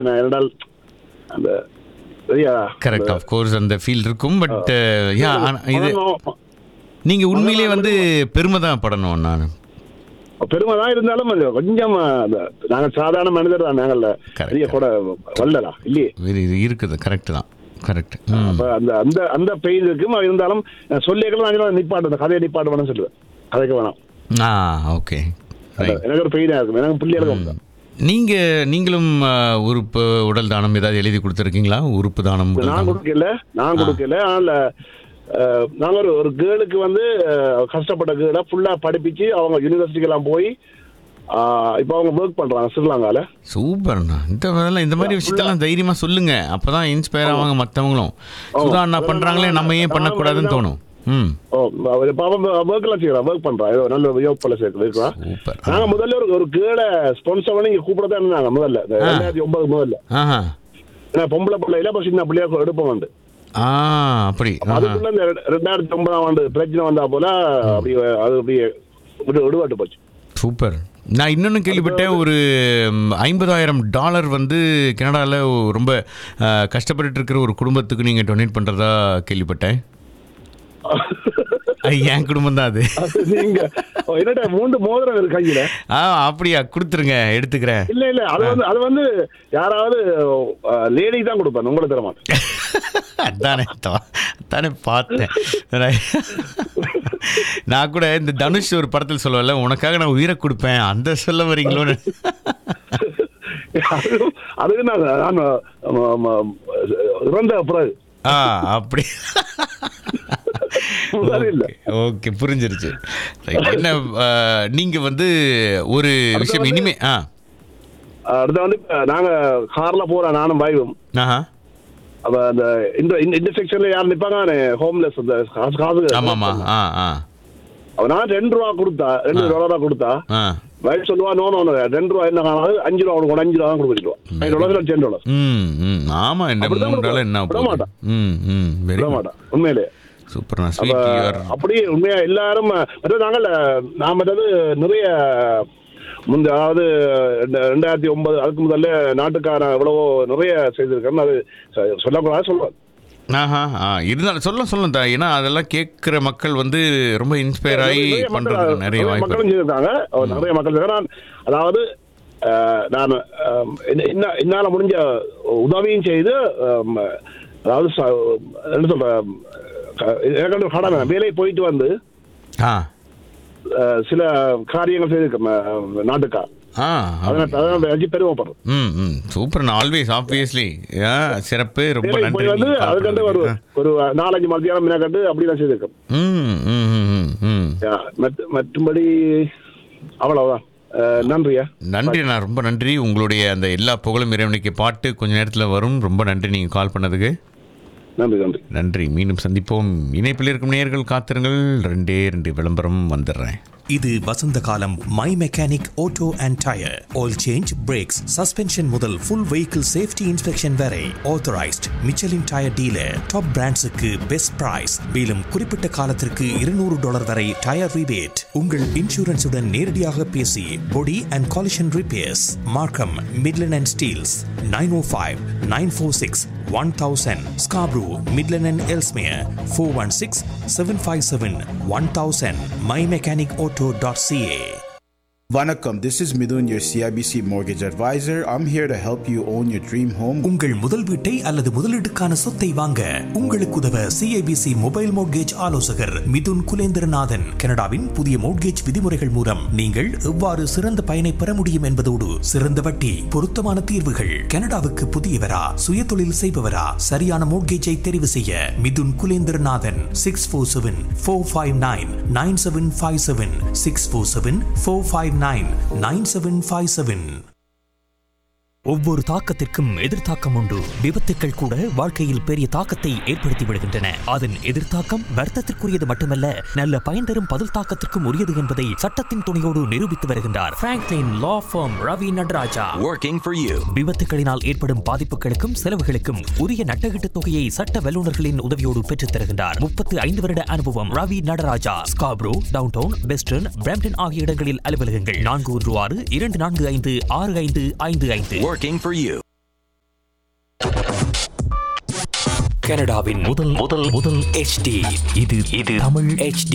நான் இரண்டால் அந்த சரியா கரெக்ட் ஆஃப் கோர்ஸ் அந்த ஃபீல் இருக்கும் பட் யா இது பதனம் நீங்க உண்மையிலேயே வந்து பெருமை தான் படணும் நான் பெருமை தான் இருந்தாலும் அது கொஞ்சம் அந்த நாங்க சாதாரண மனிதர் தான் நாங்கள்ல Correct. பெரிய கூட வரலடா இல்லையே இது இது இருக்குது கரெக்ட் தான் கரெக்ட் ம் அப்ப அந்த அந்த அந்த பெயின் இருக்கும் அது இருந்தாலும் சொல்லிக்கலாம் நான் நிப்பாட்டு அந்த கதையை நிப்பாட்டு வேணும்னு சொல்லுவேன் கதைக்கு வேணாம் ஆ ஓகே அந்த ரைட் எனக்கு ஒரு பெயினா இருக்கும் எனக்கு பிள்ளைகளுக்கும் நீங்க நீங்களும் ஆ, உறுப்பு உடல் தானம் ஏதாவது எழுதி கொடுத்துருக்கீங்களா உறுப்பு தானம் உடல் நான் தானம் கொடுக்கல நான் கொடுக்கல அதனால அஹ், நாங்க ஒரு ஒரு கேர்ளுக்கு வந்து அஹ், கஷ்டப்பட்ட கேர்ளை ஃபுல்லா படிப்பிச்சு அவங்க யூனிவர்சிட்டிக்கெல்லாம் போய் ஆஹ், இப்போ அவங்க ஒர்க் பண்றாங்க ஸ்ரீலங்கால சூப்பர்ண்ணா இந்த இதெல்லாம் இந்த மாதிரி விஷயத்தெல்லாம் தைரியமா சொல்லுங்க அப்பதான் இன்ஸ்பயர் ஆவாங்க மற்றவங்களும் சுதா அண்ணா பண்றாங்களே நம்ம ஏன் பண்ணக்கூடாதுன்னு தோணும் ம் ஓ அவர் பாவம் ஒர்க் எல்லாம் செய்யறான் ஒர்க் பண்றான் ஏதோ நல்ல யோக் பல சேர்க்க இருக்கிறான் சூப்பர் நாங்க முதல்ல ஒரு ஒரு கேர்ளை ஸ்பான்சர் பண்ணி இங்க கூப்பிட தான் இருந்தாங்க முதல்ல இந்த ரெண்டாயிரத்தி ஒன்பது முதல்ல ஆஹா ஏன்னா பொம்பளை பிள்ளையில அப்ப சின்ன பிள்ளையா எடுப்போம் வந்து ஆ அப்படி ஆஹா அதுக்குள்ள இந்த ரெ- ரெண்டாயிரத்தி ஒன்பதாம் ஆண்டு பிரச்சனை வந்தா போல அப்படி அது அப்படியே விடு- விடுபாட்டு போச்சு சூப்பர் நான் இன்னொன்று கேள்விப்பட்டேன் ஒரு ம், ஐம்பதாயிரம் டாலர் வந்து கனடாவில் ரொம்ப ஆ, கஷ்டப்பட்டுட்டு இருக்கிற ஒரு குடும்பத்துக்கு நீங்கள் டொனேட் பண்ணுறதா கேள்விப்பட்டேன் ஐ, என் குடும்பம் தான் அது அது நீங்க ஓ, என்னடா மூன்று மோதிரம் இருக்கு கையில ஆ அப்படியா கொடுத்துருங்க எடுத்துக்கிறேன் இல்ல இல்ல அது வந்து அது வந்து யாராவது லேடி தான் கொடுப்பேன் உங்களுக்கு தர மாட்டேன் அதானே தா- அதானே பார்த்தேன் நான் கூட இந்த தனுஷ் ஒரு படத்தில் சொல்லுவேன்ல உனக்காக நான் உயிரை கொடுப்பேன் அந்த சொல்ல வரீங்களோன்னு அதுவும் அதுக்கு நான் நான் ம- ம- இறந்த பிறகு ஆ அப்படி முதல்ல இல்ல ஓகே புரிஞ்சிருச்சு Right. என்ன ஆ, நீங்க வந்து ஒரு விஷயம் வந்து- இனிமே ஆ அடுத்த வந்து இப்ப நாங்க கார்ல போறோம் நானும் பாய்வும் ஆஹா அப்ப அந்த இந்த இந்த- இந்த செக்ஷன்ல யார் நிப்பாங்க ஹோம்லெஸ் அந்த காசு காசு ஆமாமா ஆ ஆ அவ நான் ரெண்டு ரூபா கொடுத்தா ரெண்டு டாலரா கொடுத்தா ஆ வயசு சொல்லுவா நோ நோ ரெண்டு ரூபா என்ன காணாது அஞ்சு ரூபா கொடுக்கும் அஞ்சு ரூபா தான் கொடுத்துருவா ஃபைவ் டாலர்ஸ் டென் டாலர் ம் ம் ஆமா இந்த அப்படிதான் மூணு டாலர் என்ன விட போகுது? மாட்டான். ம் ம் வெரி விட மாட்டான் உண்மையிலே சூப்பர் நான் அப்ப ஸ்வீட் யூஆர் அப்படியே உண்மையா எல்லாரும் அதாவது நாங்கள் நான் மற்றது நிறைய முந்த அதாவது ரெண்டு- ரெண்டாயிரத்தி ஒன்பது அதுக்கு முதல்ல நாட்டுக்கான எவ்வளவோ நிறைய செய்திருக்கேன் அது சொ- சொல்லக்கூடாது சொல்லுவேன் ஆஹா ஆ இருந்தாலும் சொல்ல சொல்லும் தா ஏன்னா அதெல்லாம் கேட்குற மக்கள் வந்து ரொம்ப இன்ஸ்பயர் ஆகி நிறைய மக்கள் பண்றதுக்கு நிறைய நிறைய வாய்ப்பு மக்களும் இருக்கு. செய்திருக்காங்க அவர் நிறைய மக்கள் செய்திருக்காங்க. நான் அதாவது அஹ், நான் அஹ், என்ன- என்ன- என்னால முடிஞ்ச உதவியும் செய்து அஹ், அதாவது ச- என்ன சொல்ற க- எனக்கு வந்து கடமை வேலை போயிட்டு வந்து ஆ அஹ், சில காரியங்கள் செய்திருக்கேன் நாட்டுக்கா ஆ அதனால அதனால வச்சு பெருமைப்படுறேன் ம் ம் சூப்பர் நான் ஆல்வேஸ் ஆப்வியஸ்லி சிறப்பு ரொம்ப வேலைக்கு நன்றி போய் வந்து நீங்க call அதுக்கண்டு ஒரு பண்ணதுக்கு. ஒரு நாலஞ்சு மத்தியானம் மினக்கண்டு அப்படிதான் செய்திருக்கேன் ம் ம் ம், ம் ம் யா, மற்ற- மற்றும்படி அவ்வளவுதான் அஹ், நன்றியா நன்றி நான் ரொம்ப நன்றி உங்களுடைய அந்த எல்லா புகழும் இறைவனுக்கு பாட்டு கொஞ்ச நேரத்தில் வரும் ரொம்ப நன்றி நீங்கள் கால் பண்ணதுக்கு நன்றி நன்றி நன்றி மீண்டும் சந்திப்போம் இணைப்பில் இருக்கும் நேயர்கள் காத்திருங்கள் ரெண்டே ரெண்டு விளம்பரம் வந்துடுறேன் இது வசந்த காலம் my mechanic auto and tyre oil change brakes suspension முதல் ஃபுல் வெஹிக்கிள் சேஃப்டி இன்ஸ்பெக்ஷன் வரை authorised Michelin tyre dealer top பிராண்ட்ஸுக்கு பெஸ்ட் பிரைஸ் மேலும் குறிப்பிட்ட காலத்திற்கு இருநூறு டாலர் வரை டயர் ரிபேட் உங்கள் இன்சூரன்ஸுடன் நேரடியாக பேசி body and collision repairs Markham Midland and Steeles nine O five nine four six one thousand Scarborough Midland and Ellesmere four one six seven five seven one thousand my mechanic auto dot CA Vanakkam, this is Midun, your CIBC mortgage advisor. I'm here to help you own your dream home. உங்கள் முதல் வீட்டை அல்லது முதலீட்டுக்கான சொத்தை வாங்க உங்களுக்கு உதவ CIBC mobile mortgage ஆலோசகர் மிதுன் குலேந்திரநாதன் கனடாவின் புதிய மோட்கேஜ் விதிமுறைகள் மூலம் நீங்கள் எவ்வாறு சிறந்த பயனை பெற முடியும் என்பதோடு சிறந்த வட்டி பொருத்தமான தீர்வுகள் கனடாவுக்கு புதியவரா சுய தொழில் செய்பவரா சரியான மோட்கேஜை தெரிவு செய்ய Mithun Kulendranathan six four seven four five nine nine seven five seven six four seven four five nine nine seven five seven ஒவ்வொரு தாக்கத்திற்கும் எதிர்த்தாக்கம் உண்டு விபத்துக்கள் கூட வாழ்க்கையில் பெரிய தாக்கத்தை ஏற்படுத்தி விடுகின்றன அதன் எதிர்த்தாக்கம் வர்த்தத்திற்குரியது மட்டுமல்ல நல்ல பயன் தரும் பதில் தாக்கத்திற்கும் உரியது என்பதை சட்டத்தின் துணையோடு நிரூபித்து வருகின்றார் Franklin law firm Ravi Nadarajah working for you. விபத்துகளினால் ஏற்படும் பாதிப்புகளுக்கும் செலவுகளுக்கும் உரிய நட்டகீட்டு தொகையை சட்ட வல்லுநர்களின் உதவியோடு பெற்றுத் தருகின்றார் முப்பத்து ஐந்து வருட அனுபவம் Ravi Nadarajah Scarborough downtown western Brampton ஆகிய இடங்களில் அலுவலகங்கள் நான்கு ஒன்று ஆறு இரண்டு நான்கு ஐந்து ஆறு ஐந்து ஐந்து ஐந்து Working for you. கனடாவின் முதல் முதல் முதல் HD இது இது தமிழ் HD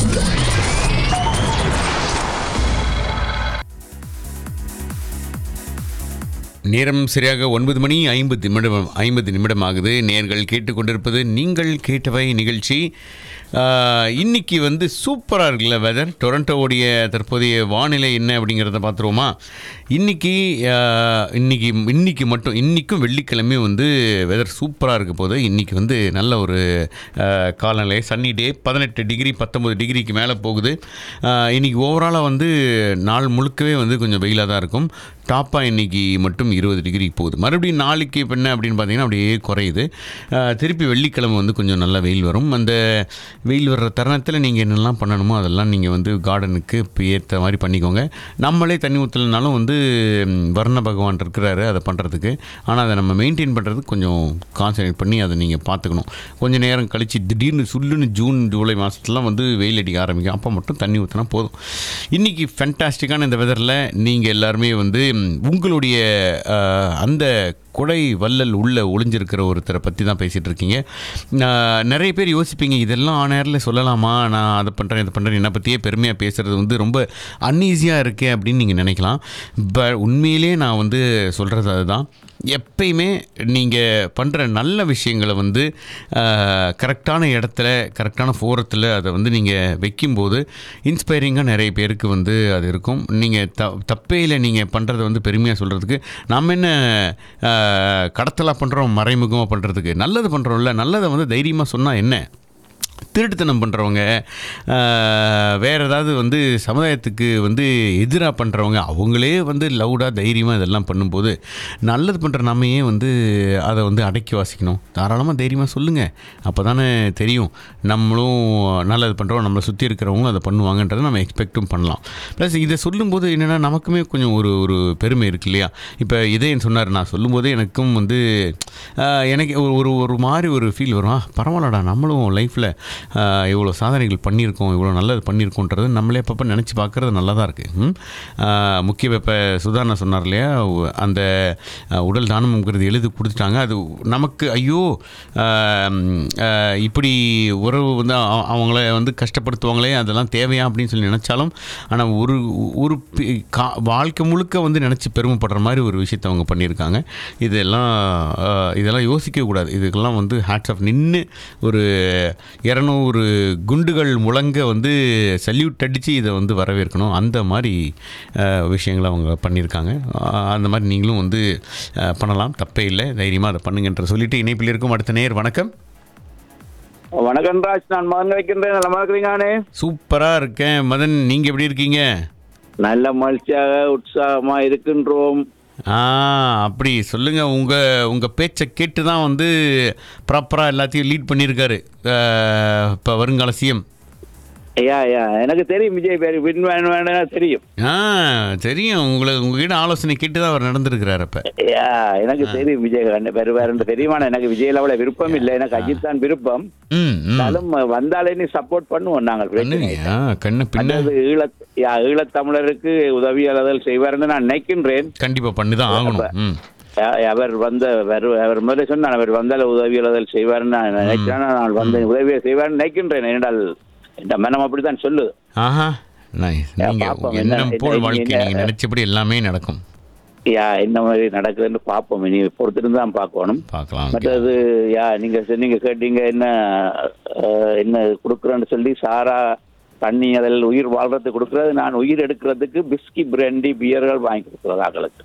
நேரம் சரியாக ஒன்பது மணி ஐம்பது நிமிடம் ஐம்பது நிமிடம் ஆகுது நேர்கள் கேட்டுக்கொண்டிருப்பது நீங்கள் கேட்டவை நிகழ்ச்சி ஆஹ், இன்னைக்கு வந்து சூப்பராக இருக்குல்ல வெதர் டொரண்டோவுடைய தற்போதைய வானிலை என்ன அப்படிங்கிறத பார்த்துருவோமா இன்னைக்கு ஆஹ், இன்னைக்கு இன்னைக்கு மட்டும் இன்னைக்கும் வெள்ளிக்கிழமை வந்து வெதர் சூப்பராக இருக்க போது இன்னைக்கு வந்து நல்ல ஒரு ஆஹ், காலநிலை சன்னி டே பதினெட்டு டிகிரி பத்தொம்பது டிகிரிக்கு மேலே போகுது ஆஹ், இன்னைக்கு ஓவராலாக வந்து நாள் முழுக்கவே வந்து கொஞ்சம் வெயிலாக தான் இருக்கும் டாப்பாக இன்னைக்கு மட்டும் இருபது டிகிரிக்கு போகுது மறுபடியும் நாளைக்கு இப்போ என்ன அப்படின்னு பார்த்தீங்கன்னா அப்படியே குறையுது ஆஹ், திருப்பி வெள்ளிக்கிழமை வந்து கொஞ்சம் நல்லா வெயில் வரும் அந்த வெயில் வர்ற தருணத்தில் நீங்கள் என்னெல்லாம் பண்ணணுமோ அதெல்லாம் நீங்கள் வந்து கார்டனுக்கு இப்போ ஏற்ற மாதிரி பண்ணிக்கோங்க நம்மளே தண்ணி ஊற்றலனாலும் வந்து ம், வர்ண பகவான் இருக்கிறாரு அதை பண்ணுறதுக்கு ஆனால் அதை நம்ம மெயின்டைன் பண்ணுறதுக்கு கொஞ்சம் கான்சன்ட்ரேட் பண்ணி அதை நீங்கள் பார்த்துக்கணும் கொஞ்சம் நேரம் கழித்து திடீர்னு சுல்லுன்னு ஜூன் ஜூலை மாதத்துலாம் வந்து வெயில் அடிக்க ஆரம்பிக்கும் அப்போ மட்டும் தண்ணி ஊற்றினா போதும் இன்றைக்கி ஃபென்டாஸ்டிக்கான இந்த வெதரில் நீங்கள் எல்லாருமே வந்து ம், உங்களுடைய அஹ், அந்த கொடை வள்ளல் உள்ள ஒளிஞ்சிருக்கிற ஒருத்தரை பற்றி தான் பேசிகிட்டு இருக்கீங்க நான் நிறைய பேர் யோசிப்பீங்க இதெல்லாம் நேரில் சொல்லலாமா நான் அதை பண்ணுறேன் இதை பண்ணுறேன் என்னை பற்றியே பெருமையாக பேசுகிறது வந்து ரொம்ப அன்ஈஸியாக இருக்கே அப்படின்னு நீங்கள் நினைக்கலாம் பட் உண்மையிலேயே நான் வந்து சொல்கிறது அதுதான் எப்பயுமே நீங்கள் பண்ணுற நல்ல விஷயங்களை வந்து கரெக்டான இடத்துல கரெக்டான ஃபோரத்தில் அதை வந்து நீங்கள் வைக்கும்போது இன்ஸ்பைரிங்காக நிறைய பேருக்கு வந்து அது இருக்கும் நீங்கள் த தப்பையில் நீங்கள் பண்ணுறத வந்து பெருமையாக சொல்கிறதுக்கு நம்ம என்ன அஹ், கடத்தலாக பண்ணுறோம் மறைமுகமாக பண்ணுறதுக்கு நல்லது பண்ணுறோம்ல நல்லதை வந்து தைரியமாக சொன்னால் என்ன திருட்டுத்தனம் பண்ணுறவங்க வேறு ஏதாவது வந்து சமுதாயத்துக்கு வந்து எதிராக பண்ணுறவங்க அவங்களே வந்து லவுடாக தைரியமாக இதெல்லாம் பண்ணும்போது நல்லது பண்ணுற நம்மையே வந்து அதை வந்து அடக்கி வாசிக்கணும் தாராளமாக தைரியமாக சொல்லுங்கள் அப்போ தானே தெரியும் நம்மளும் நல்லது பண்ணுறோம் நம்மளை சுற்றி இருக்கிறவங்களும் அதை பண்ணுவாங்கன்றதை நம்ம எக்ஸ்பெக்ட்டும் பண்ணலாம் ப்ளஸ் இதை சொல்லும்போது என்னென்னா நமக்குமே கொஞ்சம் ஒரு ஒரு பெருமை இருக்கு இல்லையா இப்போ இதே சொன்னார் நான் சொல்லும்போதே எனக்கும் வந்து ஆஹ், எனக்கு ஒரு ஒரு ஒரு மாதிரி ஒரு ஃபீல் வரும் "ஆ, பரவாயில்லடா நம்மளும் லைஃப்பில் இவ்வளோ சாதனைகள் பண்ணியிருக்கோம் இவ்வளோ நல்லது பண்ணியிருக்கோன்றது நம்மளே அப்பப்போ நினச்சி பார்க்குறது நல்லா தான் இருக்குது முக்கிய இப்போ சுதாரணா சொன்னார் இல்லையா உ- அந்த அஹ், உடல் தானம்ங்கிறது எழுதி கொடுத்துட்டாங்க அது நமக்கு ஐயோ ஆஹ், ம், ஆஹ், இப்படி உறவு வந்து அ- அவங்கள வந்து கஷ்டப்படுத்துவாங்களே அதெல்லாம் தேவையா அப்படின்னு சொல்லி நினச்சாலும் ஆனால் ஒரு ஒரு பி- கா வாழ்க்கை முழுக்க வந்து நினச்சி பெருமைப்படுற மாதிரி ஒரு விஷயத்தை அவங்க பண்ணியிருக்காங்க இதெல்லாம் ஆஹ், இதெல்லாம் யோசிக்கவே கூடாது இதுக்கெல்லாம் வந்து ஹேட்ஸ் ஆஃப் நின்று ஒரு இரநூறு குண்டுகள் முழங்க வந்து சல்யூட் அடித்து இதை வந்து வரவேற்கணும் அந்த மாதிரி ஆஹ், விஷயங்களை அவங்க பண்ணியிருக்காங்க ஆஹ், அந்த மாதிரி நீங்களும் வந்து ஆஹ், பண்ணலாம் தப்பே இல்லை தைரியமாக அதை பண்ணுங்கன்ற சொல்லிட்டு இணைப்பில் இருக்கும் அடுத்த நேர் வணக்கம் வணக்கம் ராஜ் நான் மகன் வைக்கின்றேன் நல்லா இருக்கிறீங்கானே சூப்பராக இருக்கேன் மதன் நீங்கள் எப்படி இருக்கீங்க நல்ல மகிழ்ச்சியாக உற்சாகமா இருக்கின்றோம் ஆ அப்படி சொல்லுங்க உங்க உங்க பேச்சை கேட்டு தான் வந்து ப்ராப்பரா எல்லாத்தையும் லீட் பண்ணியிருக்காரு இப்போ வருங்கால சிஎம் ஐயா ஐயா எனக்கு தெரியும் விஜய் பேர் வின் வேணும் தெரியும் ஆ தெரியும் உங்களுக்கு உங்ககிட்ட ஆலோசனை கேட்டு தான் அவர் நடந்திருக்கிறார் அப்ப ஐயா எனக்கு தெரியும் விஜய் கண்ணு பேர் வேறு தெரியும் ஆனா எனக்கு விஜய்ல அவ்வளவு விருப்பம் இல்லை எனக்கு அஜித் தான் விருப்பம் ம் ம் இருந்தாலும் வந்தாலே நீ சப்போர்ட் பண்ணுவோம் நாங்கள் பிரச்சனை இல்லை. பண்ணுவீங்க ஆ, கண்ணு பின்ன அதாவது ஈழத் யா, ஈழத்தமிழருக்கு உதவியாளர்கள் செய்வார்னு நான் நினைக்கின்றேன் கண்டிப்பா பண்ணி தான் ஆகணும் ம் அ- அவர் வந்த வரு- அவர் முதல்ல சொன்னார் அவர் வந்தால் உதவியாளர்கள் செய்வார்னு நான் நினைக்கிறேன் நான் வந்து உதவியை செய்வார்னு நினைக்கின்றேன் என்றால் இந்த மனம் அப்படித்தான் சொல்லுது ஆஹா நைஸ் யா, நீங்க பாப்போம். உங்க என்ன- எண்ணம் என்ன- போல் என்ன- வாழ்க்கை நீங்க நினைச்சபடி எல்லாமே நடக்கும் யா என்ன மாதிரி நடக்குதுன்னு பார்ப்போம் இனி பொறுத்திருந்து தான் பார்க்கணும் பார்க்கலாம் மற்றது யா நீங்க சொன்னீங்க கேட்டீங்க என்ன அஹ், என்ன கொடுக்குறேன்னு சொல்லி சாரா தண்ணி அதில் உயிர் வாழ்றதுக்கு கொடுக்குறது நான் உயிர் எடுக்கிறதுக்கு பிஸ்கி பிராண்டி பியர்கள் வாங்கி கொடுக்குறது ஆக்களுக்கு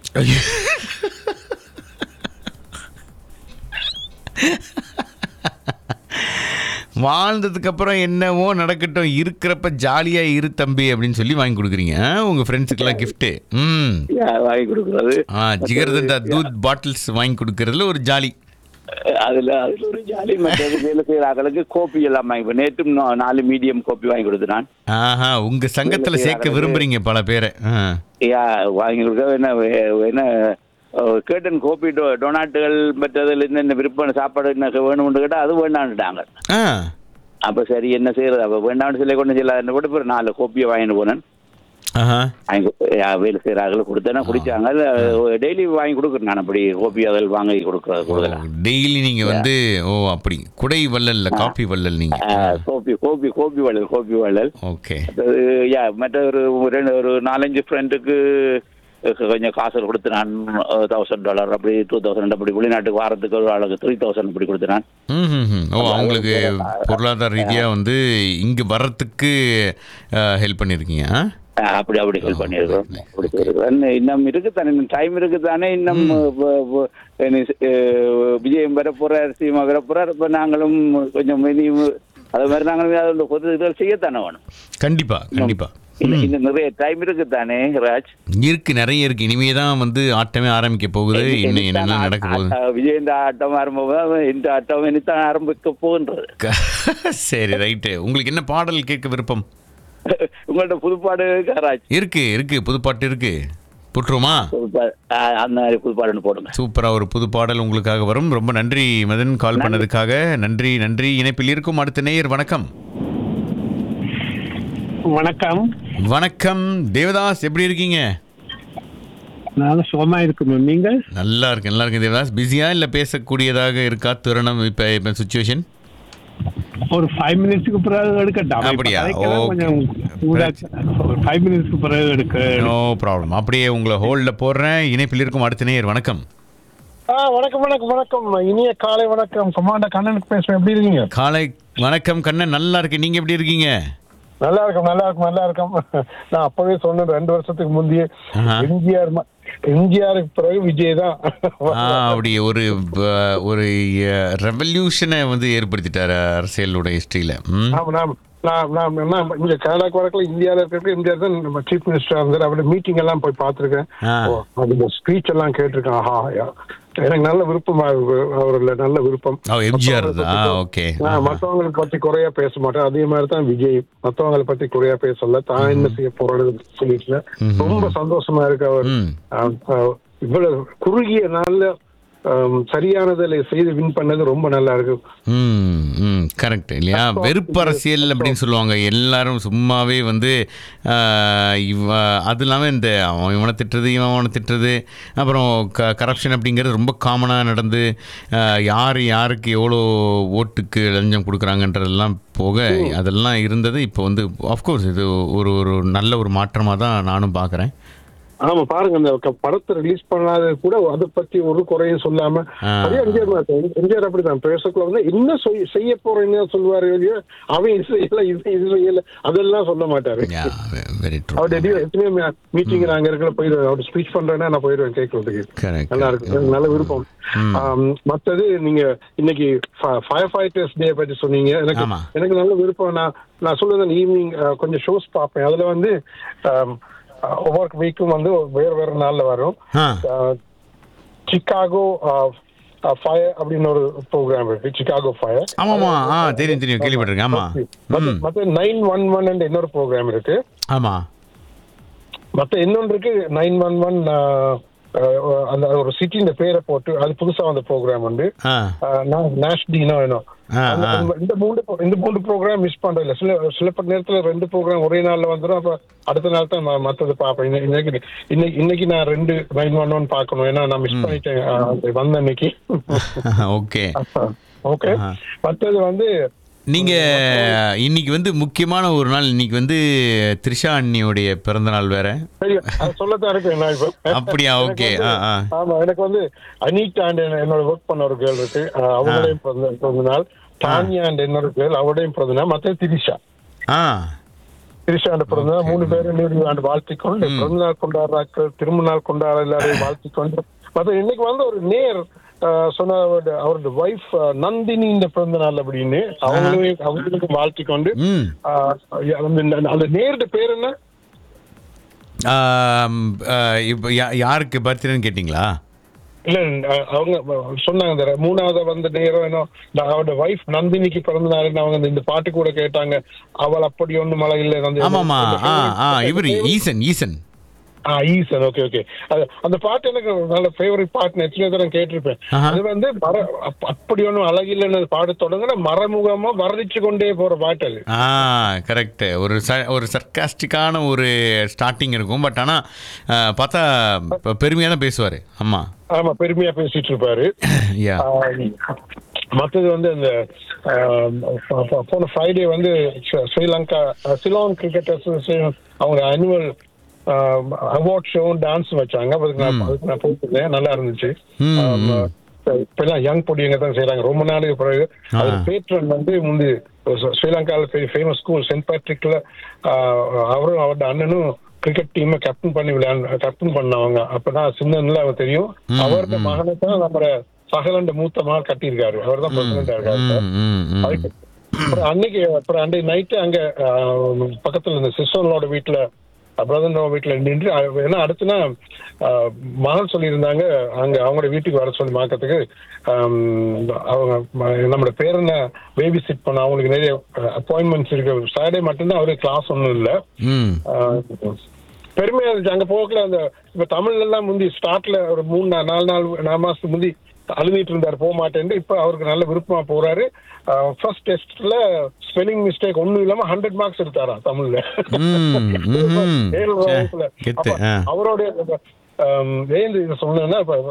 வாழ்ந்ததுக்கு அப்புறம் என்னவோ நடக்கட்டும் இருக்கிறப்ப ஜாலியா இரு தம்பி அப்படின்னு சொல்லி வாங்கி கொடுக்குறீங்க ஆ, உங்க ஃப்ரெண்ட்ஸுக்கெல்லாம் gift ம் யா, வாங்கி கொடுக்குறது ஆ ஜிகர்தண்டா தூத் பாட்டில்ஸ் வாங்கி கொடுக்கறதுல ஒரு ஜாலி அதுல அதுல ஒரு ஜாலி மற்றது வேலை செய்யற ஆக்களுக்கு கோப்பி எல்லாம் வாங்கி கொடு- நேற்றும் நா- நாலு மீடியம் கோப்பி வாங்கி கொடுத்து நான் ஆஹா உங்க சங்கத்துல சேர்க்க விரும்புறீங்க பல பேரை ஆ. யா வாங்கி கொடுக்க என்ன வே- என்ன அஹ், கேட்டன் கோப்பி டொ டொனாட்டுகள் மற்றதில் என்னென்ன விருப்பம் சாப்பாடு என்ன வேணும்னு கேட்டால் அது வேண்டான்ட்டாங்க ஆ அப்போ சரி என்ன செய்யறது அப்போ வேண்டாம்னு சொல்லி கொண்டு செல்லாதுன்னு கூட இப்போ நாலு கோப்பியை வாங்கிட்டு போனேன் ஆஹா வாங்கி கு- யா, வேலை செய்கிறார்கள் கொடுத்தேன்னா குடிச்சாங்க டெய்லி வாங்கி கொடுக்குறேன் நான் அப்படி கோபி அதில் வாங்கி கொடுக்குறது கொடுக்கலாம் டெய்லி நீங்க வந்து ஓ அப்படி குடை வள்ளல்ல காபி வள்ளல் நீங்க கோபி கோபி கோபி வள்ளல் கோபி வள்ளல் ஓகே அது, யா மற்ற ஒரு ரெண்டு ஒரு நாலஞ்சு ஃப்ரெண்டுக்கு கொஞ்சம் காசு கொடுத்து நான் தௌசண்ட் டாலர் அப்படி டூ தௌசண்ட் அப்படி வெளிநாட்டுக்கு வாரத்துக்கு ஒரு ஆளுக்கு த்ரீ தௌசண்ட் அப்படி கொடுத்து நான் ம் ஓ அவங்களுக்கு பொருளாதார ரீதியா வந்து இங்க வர்றதுக்கு ஹெல்ப் பண்ணிருக்கீங்க ஆ? அஹ் அப்படி அப்படி ஹெல்ப் பண்ணியிருக்கோம் அப்படி செய்திருக்கிறோம். இன்னும் இருக்கு தானே இன்னும் டைம் இருக்கு தானே இன்னும் வ- வ- என்ன செ- அஹ் விஜயம் வர போறார் சீமா வர போறார் இப்ப நாங்களும் கொஞ்சம் இனியும் அது மாதிரி நாங்களும் அதோட பொது இதில் செய்யத்தானே வேணும் கண்டிப்பா கண்டிப்பா இன்னும் இன்னும் நிறைய டைம் இருக்கு தானே ராஜ் இருக்கு நிறைய இருக்கு இனிமே தான் வந்து ஆட்டமே ஆரம்பிக்க போகுது இன்னும் என்னென்ன நடக்க போகுது ஆ- விஜய் இந்த ஆட்டம் ஆரம்பிக்கும் இந்த ஆட்டம் இனித்தான் ஆரம்பிக்க போகின்றது சரி ரைட்டு உங்களுக்கு என்ன பாடல் கேட்க விருப்பம் உங்கள்ட்ட புதுப்பாடு இருக்கா, ராஜ் இருக்கு இருக்கு புதுப்பாட்டு இருக்கு புட்டுருமா புதுப்பாடு ஆ, அந்த மாதிரி புதுப்பாடு ஒன்று போடுங்க சூப்பரா ஒரு புது பாடல் உங்களுக்காக வரும் ரொம்ப நன்றி மதன் கால் பண்ணதுக்காக நன்றி நன்றி இணைப்பில் இருக்கும் அடுத்த நேயர் வணக்கம் வணக்கம் வணக்கம் தேவதாஸ் எப்படி இருக்கீங்க நான் சுகமா இருக்கணும் நீங்கள் நல்லா இருக்கு நல்லா இருக்கு தேவதாஸ் பிஸியா இல்ல பேசக்கூடியதாக இருக்கா தருணம் இப்ப இப்ப சுச்சுவேஷன் ஒரு ஃபைவ் மினிட்ஸ்க்கு பிறகு எடுக்கட்டாம் இப்ப அப்படியா? கதைக்கெல்லாம் ஓகே. கொஞ்சம் கூட- ஒரு ஃபைவ் மினிட்ஸ்க்கு பிறகு எடுக்க நோ ப்ராப்ளம் அப்படியே உங்களை ஹோல்ட்ல போடுறேன் இணைப்பில் இருக்கும் அடுத்த நேயர் வணக்கம் ஆ வணக்கம் வணக்கம் வணக்கம் இனிய காலை வணக்கம் கமாண்டர் கண்ணனுக்கு பேசுறேன் எப்படி இருக்கீங்க காலை வணக்கம் கண்ணன் நல்லா இருக்கு நீங்க எப்படி இருக்கீங்க நல்லா இருக்கும் நல்லா இருக்கும் நல்லா இருக்கும் நான் அப்பவே சொன்னேன் ரெண்டு வருஷத்துக்கு முந்தைய ஆஹா. எம்ஜிஆர் ம- எம்ஜிஆருக்கு பிறகு விஜய் தான் ஆ, அப்படி ஒரு ப- ஒரு ரெவல்யூஷனை வந்து ஏற்படுத்திட்டாரு அரசியலுடைய ஹிஸ்டரியில ம் ஆமா, நான் நான் நான் நான் இங்க கனடாக்கு வரக்குள்ள இந்தியாவில் இருக்கிற எம்ஜிஆர் தான் நம்ம சீஃப் மினிஸ்டரா இருந்தார் அவருடைய மீட்டிங் எல்லாம் போய் பார்த்திருக்கேன் ஆ. ஓ, அந்த ஸ்பீச் எல்லாம் கேட்டிருக்கேன் ஆஹா யா. எனக்கு நல்ல விருப்பம் அவர்ல நல்ல விருப்பம் ஓ எம்ஜிஆர் ஆ ஓகே நான் மத்தவங்களை பத்தி குறையா பேச மாட்டேன் அதே மாதிரி தான் விஜய் மத்தவங்களை பத்தி குறையா பேசல தான் என்ன செய்ய போறது சொல்லிட்டு ரொம்ப சந்தோஷமா இருக்கு அவர் ம். ஆஹ், ஆஹ், இவ்வளவு குறுகிய நாள்ல ஆம், சரியானதில் செய்து வின் பண்ணது ரொம்ப நல்லா இருக்கு ம் ம் கரெக்ட் இல்லையா வெறுப்பு அரசியல் அப்படின்னு சொல்லுவாங்க எல்லாரும் சும்மாவே வந்து ஆ, இவ அது இல்லாமல் இந்த அவன் இவனை திட்டுறது இவன் அவனை திட்டுறது அப்புறம் க கரப்ஷன் அப்படிங்கிறது ரொம்ப காமனாக நடந்து ஆ, யார் யாருக்கு எவ்வளோ ஓட்டுக்கு லஞ்சம் கொடுக்குறாங்கன்றதெல்லாம் போக அதெல்லாம் இருந்தது இப்போ வந்து ஆஃப்கோர்ஸ் இது ஒரு ஒரு நல்ல ஒரு மாற்றமாக தான் நானும் பார்க்குறேன் ஆமா பாருங்க அந்த க- படத்தை ரிலீஸ் பண்ணாத கூட அதை பத்தி ஒரு குறையும் சொல்லாம ஆ. அதே எம்ஜிஆர் மாதிரி தான். எம்ஜிஆர் அப்படிதான் பேசக்குள்ள வந்து என்ன சொய்- செய்ய போறேன்னு சொல்லுவாரு இல்லையோ, அவன் இது செய்யல இது இது செய்யல அதெல்லாம் சொல்ல மாட்டாரு வெரி ட்ரூ அவருடைய எத்தனையோ மீட்டிங் நாங்க இருக்கிற போயிடுவேன் அவர் ஸ்பீச் பண்றேன்னா நான் போயிடுவேன் கேட்கறதுக்கு கரெக்ட் நல்லா இருக்கு எனக்கு நல்ல விருப்பம் ஆம், மத்தது நீங்க இன்னைக்கு ஃபயர் ஃபைட்டர்ஸ் டே பத்தி சொன்னீங்க எனக்கு ஆமா. எனக்கு நல்ல விருப்பம் நான் நான் சொல்லுவேன் ஈவினிங் கொஞ்சம் ஷோஸ் பார்ப்பேன் அதுல வந்து ஆம், அஹ், ஒவ்வொரு வீக்கும் வந்து வேற வேற நாள்ல வரும் ஆ சிக்காகோ ஃபயர் அப்படின்னு ஒரு ப்ரோக்ராம் இருக்கு சிக்காகோ ஃபயர் ஆமாம்மா ஆ தெரியும் தெரியும் கேள்விப்பட்டிருக்கேன் ஆமாம் ம் மத்த நைன் ஒன் ஒன் இன்னொரு ப்ரோக்ராம் இருக்கு ஆமாம் மத்த இன்னொன்று இருக்கு நைன் ஒன் ஒன் அந்த ஒரு சிட்டியின் பேரை போட்டு அது புதுசா வந்த ப்ரோக்ராம் வந்து ஆ நேஷ்டினோ வேணும் ஆ, அந்த- ஆ. அந்த- இந்த மூணு இந்த மூணு ப்ரோக்ராம் மிஸ் பண்றதில்ல சில சில ப- நேரத்துல ரெண்டு ப்ரோக்ராம் ஒரே நாள்ல வந்துடும் அப்ப அடுத்த நாள் தான் நான் மத்தது பார்ப்பேன் இன்னை- இன்னைக்கு இன்னைக்கு இன்னைக்கு நான் ரெண்டு நைன் ஒன் ஒன் பார்க்கணும் ஏன்னா நான் மிஸ் பண்ணிட்டேன் ஆ, அது வந்த இன்னைக்கு ஓகே ஓகே ஆஹா. மத்தது வந்து நீங்க இன்னைக்கு வந்து முக்கியமான ஒரு நாள் இன்னைக்கு வந்து த்ரிஷா அண்ணியுடைய பிறந்த நாள் வேற சரி அது சொல்லத்தான் இருக்கேன் நான் இப்போ அப்படியா எனக்கு ஓகே வந்து- ஆ ஆ ஆமா எனக்கு வந்து அனிதா அண்ட் என்னோட ஒர்க் பண்ண ஒரு கேர்ள் இருக்கு அஹ் அவங்களையும் பிறந்த பிறந்த நாள் டானியா அண்ட் என்னோட கேர்ள் அவடையும் பிறந்த நாள் மத்த திரிஷா ஆ திரிஷா அந்த பிறந்த நாள் மூணு பேரும் நூறு ஆண்டு வாழ்த்திக்கொண்டு பிறந்த நாள் கொண்டாடுறாக்கள் திரும்ப நாள் கொண்டாட எல்லாரையும் வாழ்த்திக்கொண்டு மத்த இன்னைக்கு வந்து ஒரு நேர் அஹ், சொன்ன அவரோட அவரோட ஒய்ஃப் நந்தினி இந்த பிறந்த நாள் அப்படின்னு அவங்களையும் அவங்களுக்கு வாழ்த்திக்கொண்டு ம் அஹ், அந்த- அந்த நேருடைய பேர் என்ன ஆம், ஆ, இப்ப யா- யாருக்கு பர்த்டேன்னு கேட்டிங்களா இல்ல அஹ் அவங்க சொன்னாங்க இந்த மூணாவது வந்த நேரம் என்ன நான் அவரோட வைஃப் நந்தினிக்கு பிறந்த நாள் அவங்க இந்த- இந்த பாட்டு கூட கேட்டாங்க அவள் அப்படி ஒண்ணு மழை இல்லை நந்தி- ஆமாமா ஆ ஆ இவர் ஈசன் ஈசன் ஆ ஈசன் ஓகே ஓகே அது அந்த பாட்டு எனக்கு நல்ல ஃபேவரட் பாட்டு எத்தனை தடவை கேட்டிருப்பேன் ஆஹா. அது வந்து மர அப்- அப்படி ஒன்றும் அழகில்லைன்னு பாட தொடங்குன மறைமுகமா வர்ணிச்சு கொண்டே போற பாட்டு அது ஆ கரெக்ட் ஒரு ச ஒரு சர்க்காஸ்டிக்கான ஒரு ஸ்டார்டிங் இருக்கும் பட் ஆனால் பார்த்தா பெருமையாக தான் பேசுவார் ஆமாம் ஆமா பெருமையா பேசிட்டு இருப்பாரு யா ஆம், மத்தது வந்து இந்த ஆம், ப- ப- போன ஃப்ரைடே வந்து Sri- Sri Lanka Ceylon cricket association அவங்க அனுவல் அவார்ட் ஷோ டான்ஸ் வச்சாங்க அதுக்கு நான் அதுக்கு நான் போயிருந்தேன் நல்லா இருந்துச்சு ம், ஆம், இப்பெல்லாம் யங் பொடியங்க தான் செய்யறாங்க ரொம்ப நாளுக்கு பிறகு அது ஆ. பேட்ரன் வந்து முந்தி ஸ்ரீலங்காவில் ஃபேமஸ் ஸ்கூல் சென்ட் பேட்ரிக்ல அவரும் அவரோட அண்ணனும் கிரிக்கெட் டீமை கேப்டன் பண்ணி விளையாண்டு கேப்டன் பண்ணவங்க அப்பதான் சின்னன்ல அவர் தெரியும் அவரோட மகனை தான் நம்ம சகலண்ட மூத்த மகள் கட்டியிருக்காரு அவர் தான் பிரசிடண்டா இருக்காரு ம் ம் ம் அதுக்கு அப்புறம் அன்னைக்கு அப்புறம் அன்றைக்கு நைட்டு அங்க ஆஹ், பக்கத்துல இந்த சிஸ்டர்லோட வீட்டுல பிரதனோட வீட்டுல நின்று அஹ், ஏன்னா அடுத்துனா ஆஹ், மகள் சொல்லியிருந்தாங்க அங்க அவங்களோட வீட்டுக்கு வர சொல்லி மாக்கிறதுக்கு அவங்க ம- நம்மளோட பேரனை பேபி சிட் பண்ண அவங்களுக்கு நிறைய அப்பாயின்மெண்ட்ஸ் இருக்கு சாட்டர்டே மட்டும்தான் அவருக்கு கிளாஸ் ஒன்றும் இல்லை ம் ஆஹ் பெருமையா இருந்துச்சு அங்க போகல அந்த இப்ப தமிழ்ல எல்லாம் முந்தி ஸ்டார்ட்ல ஒரு மூணு நா- நாலு நாள் நாலு மாசத்துக்கு முந்தி அழுதிட்டு இருந்தாரு போக மாட்டேன்னு இப்ப அவருக்கு நல்ல விருப்பமா போறாரு ஃபர்ஸ்ட் டெஸ்ட்ல ஸ்பெல்லிங் மிஸ்டேக் ஒண்ணும் இல்லாம ஹண்ட்ரட் மார்க்ஸ் எடுத்தாரா தமிழ்ல ம், ம்ஹும். ஏழு சே, வயசுல. கெத்து, அப்ப ஆ. அவருடைய ஆம், ஏன் இதை சொன்னேன்னா இப்ப,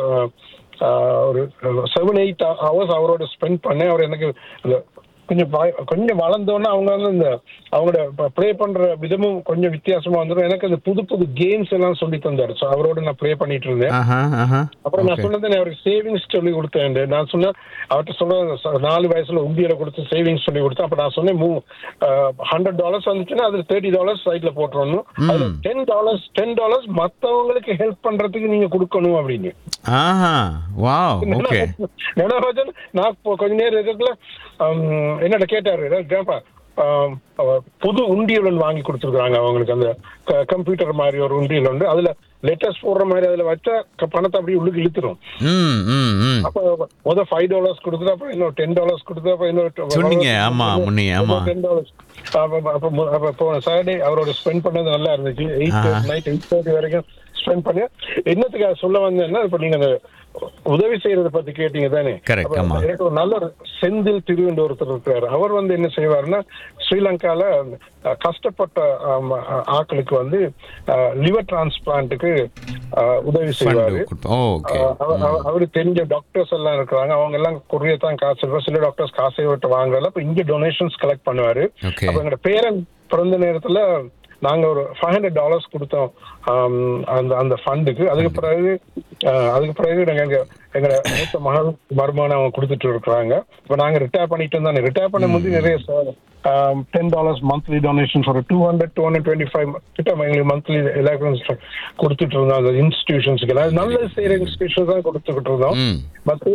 ஆஹ், ஒரு செவன் எயிட் ஹவர்ஸ் அவரோட ஸ்பெண்ட் பண்ணேன் அவர் எனக்கு அந்த கொஞ்சம் வ- கொஞ்சம் வளர்ந்தோன்னே அவங்க வந்து இந்த அவங்களோட ப்ளே பண்ற விதமும் கொஞ்சம் வித்தியாசமா வந்துடும் எனக்கு அந்த புது புது கேம்ஸ் எல்லாம் சொல்லி தந்தாரு ஸோ அவரோட நான் ப்ளே பண்ணிட்டு இருந்தேன் ஆஹா ஆஹா அப்புறம் நான் ஓகே சொன்னது அவருக்கு சேவிங்ஸ் சொல்லி கொடுத்தேன் நான் சொன்னேன் அவர்கிட்ட சொன்ன நாலு வயசுல உண்டியல கொடுத்து சேவிங்ஸ் சொல்லி கொடுத்தேன் அப்ப நான் சொன்னேன் ஹண்ட்ரட் டாலர்ஸ் வந்துச்சுன்னா அதுல தேர்ட்டி டாலர்ஸ் சைட்ல போட்டுறணும் அதுல டென் டாலர்ஸ் டென் டாலர்ஸ் மத்தவங்களுக்கு ஹெல்ப் பண்றதுக்கு நீங்க கொடுக்கணும் அப்படின்னு ஆஹா வாவ் ஓகே நடராஜன் நான் இப்போ கொஞ்ச நேரம் இருக்கக்குள்ள என்னோட கேட்டாரு கேப்பா ஆம், அவ புது உண்டியல் ஒன்று வாங்கி கொடுத்துருக்காங்க அவங்களுக்கு அந்த கம்ப்யூட்டர் மாதிரி ஒரு உண்டியல் உண்டு அதுல லெட்டர்ஸ் போடுற மாதிரி அதுல வச்சா க- பணத்தை அப்படியே உள்ளுக்கு இழுத்துரும் ம் ம் ம் அப்ப முத ஃபைவ் டாலர்ஸ் கொடுத்துட்டு அப்புறம் இன்னொரு டென் டாலர்ஸ் கொடுத்து அப்புறம் இன்னொரு சொன்னீங்க, ஆமா, முன்னையே, ஆமா. டென் டாலர்ஸ் அப்ப மு- அப்ப போன சாட்டர்டே அவரோட ஸ்பெண்ட் பண்ணது நல்லா இருந்துச்சு எயிட் ஆஹா. நைட் எயிட் தேர்ட்டி வரைக்கும் ஸ்பெண்ட் பண்ணி என்னத்துக்கு சொல்ல வந்தேன்னா இப்ப நீங்க அந்த உதவி செய்யறத பத்தி கேட்டீங்க தானே Correct, அப்ப ஆமா. எனக்கு ஒரு நல்ல ஒரு செந்தில் திரு என்று ஒருத்தர் இருக்காரு அவர் வந்து என்ன செய்வாருன்னா ஸ்ரீலங்கால அஹ், கஷ்டப்பட்ட ஆம், அஹ், ஆட்களுக்கு வந்து லிவர் டிரான்ஸ்பிளான்ட்டுக்கு உதவி செய்வாரு ஓகே அஹ் அவ- அவ- அவருக்கு தெரிஞ்ச டாக்டர்ஸ் எல்லாம் இருக்கிறாங்க அவங்க எல்லாம் கொரிய தான் காசு இருப்பா சில டாக்டர்ஸ் காசை விட்டு வாங்குறதுல அப்ப இங்க டொனேஷன்ஸ் கலெக்ட் பண்ணுவாரு Okay. அப்ப எங்களோட பேரன் பிறந்த நேரத்துல நாங்க ஒரு ஃபைவ் ஹண்ட்ரட் டாலர்ஸ் கொடுத்தோம் ஆம், அந்த அந்த ஃபண்டுக்கு அதுக்கு பிறகு அஹ், அதுக்கு பிறகு நாங்க எங்க எங்களோட மூத்த மகள் மருமான அவங்க கொடுத்துட்டு இருக்கிறாங்க இப்ப நாங்க ரிட்டையர் பண்ணிட்டு இருந்தாங்க ரிட்டையர் பண்ண போது நிறைய டென் டாலர்ஸ் மந்த்லி டொனேஷன்ஸ் ஒரு two hundred two hundred twenty five கிட்ட எங்களுக்கு மந்த்லி எலக்ட்ரான்ஸ் கொடுத்துட்டு இருந்தோம் அந்த இன்ஸ்டிடியூஷன்ஸ்க்கு எல்லாம் நல்லது செய்யற இன்ஸ்டிடியூஷன் தான் கொடுத்துக்கிட்டு இருந்தோம் ம் மற்ற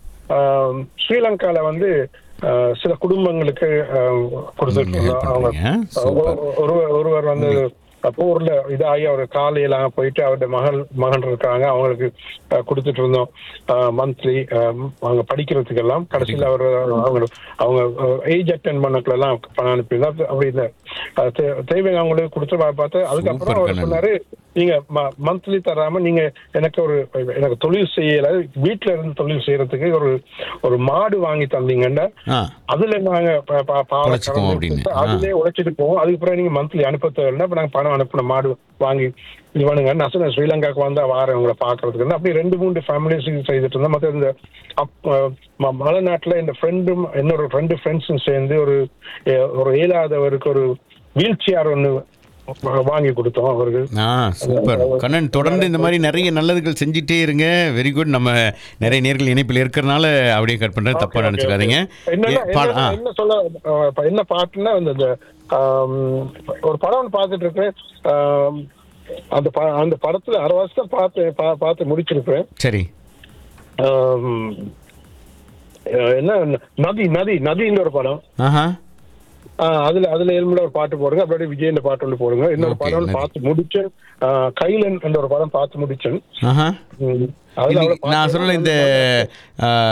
ஸ்ரீலங்கால வந்து ஆஹ், சில குடும்பங்களுக்கு ஆஹ், கொடுத்துட்டு ம், இருந்தோம் help அவங்க பண்றீங்க. Super. ஒரு- ஒருவர் ஒருவர் வந்து போர்ல இதாகி அவர் காலையெல்லாம் போயிட்டு அவருடைய மகள் மகன் இருக்காங்க அவங்களுக்கு ஆஹ், கொடுத்துட்டு இருந்தோம் மந்த்லி அவங்க படிக்கிறதுக்கு எல்லாம் கடைசியில் அவர் அவங்க அவங்க ஏஜ் அட்டன் பண்ணக்குள்ள பணம் அனுப்பியிருந்தா அப்ப- அப்படி இந்த ஆஹ், தே- தேவை அவங்களுக்கு கொடுத்து பா- பார்த்து அதுக்கப்புறம் Super, அவர் கண்ணன். சொன்னாரு நீங்க மந்த்லி தராம நீங்க எனக்கு ஒரு எனக்கு தொழில் செய்யல வீட்ல இருந்து தொழில் செய்யறதுக்கு ஒரு ஒரு மாடு வாங்கி தந்தீங்கன்னா ஆ அதுல நாங்க ப- ப- பாலை உழைச்சுக்குவோம் கறந்து அப்படின்னு. கொடுத்து அதுலயே உழைச்சிட்டு போவோம் அதுக்கப்புறம் நீங்க மந்த்லி அனுப்ப தேவையில்லை அப்ப நாங்க பணம் அனுப்பின மாடு வாங்கி இது பண்ணுங்க நான் சொன்னேன் ஸ்ரீலங்காக்கு வந்தா வாரேன் உங்களை பாக்குறதுக்கு அப்படி ரெண்டு மூணு ஃபேமிலிஸ் செய்துட்டு இருந்தோம் மத்த இந்த அப்- ம- மலைநாட்டுல இந்த ஃப்ரெண்டும் என்னோட ஃப்ரெண்டு ஃப்ரெண்ட்ஸும் சேர்ந்து ஒரு எ- ஒரு இயலாதவருக்கு ஒரு வீல் சேர் ஒன்று வாங்கி கொடுத்தோம் அவருக்கு ஆ சூப்பர் கண்ணன் தொடர்ந்து இந்த மாதிரி நிறைய நல்லதுகள் செஞ்சிட்டே இருங்க வெரி குட் நம்ம நிறைய நேர்கள் இணைப்பில் இருக்கிறனால அப்படியே கட் பண்றேன் தப்பா Okay, okay, நினைச்சுக்காதீங்க okay. என்னன்னா- ஏ, பா- ஆ என்னன்னா- என்ன சொல்ல அஹ், இப்ப என்ன பாட்டுன்னா இந்த இந்த, ஆம், ஒரு படம் ஒன்று பார்த்துட்டு இருக்கேன் ஆம், அந்த ப- அந்த படத்துல அரை வருஷம் பார்த்து பா- பார்த்து முடிச்சிருப்பேன் சரி ஆம், அஹ், என்ன நதி நதி நதின்ற ஒரு படம் ஆஹா ஆஹ், அதுல அதுல எலும்புல ஒரு பாட்டு போடுங்க அப்படியே விஜயன் பாட்டு ஒன்று போடுங்க இன்னொரு Okay, படம் ஒண்ணு நதி. பார்த்து முடிச்சேன் ஆஹ், கைலன் என்ற ஒரு படம் பார்த்து முடிச்சேன் ஆஹா ம். அதுல இன்னைக்கு அவ்வளவு நான் பாட்டு- சொல்லல இந்த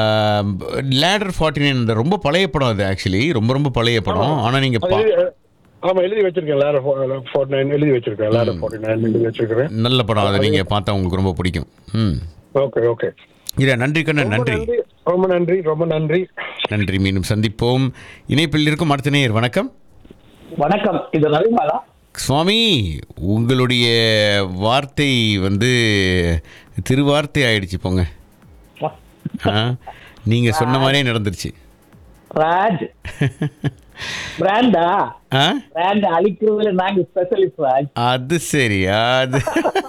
லேடர் ஃபார்ட்டி நைன் ரொம்ப பழைய படம் அது ஆக்சுவலி ரொம்ப ரொம்ப பழைய படம் ஆனா நீங்க பா- அது ஆமா எழுதி வச்சிருக்கேன் லேடர் ஃபார்ட்டி நைன் எழுதி வச்சிருக்கேன் லேடர் ஃபார்ட்டி நைன் எழுதி வச்சிருக்கிறேன் நல்ல படம் அதை நீங்கள் பார்த்தா உங்களுக்கு ரொம்ப பிடிக்கும் ம் ஓகே ஓகே இல்லை நன்றி கண்ணன் நன்றி ரொம்ப நன்றி ரொம்ப நன்றி நன்றி மீண்டும் சந்திப்போம் இணைப்பில் இருக்கும் அடுத்த நேயர் வணக்கம் வணக்கம் இது ரவிமாலா சுவாமி உங்களுடைய வார்த்தை வந்து திருவார்த்தை ஆயிடுச்சு போங்க ஆ நீங்கள் சொன்ன மாதிரியே நடந்துருச்சு ராஜ் பிராண்டா ஆ பிராண்ட் அழிக்கிறதுல நாங்க ஸ்பெஷலிஸ்ட் ராஜ் அது சரி அது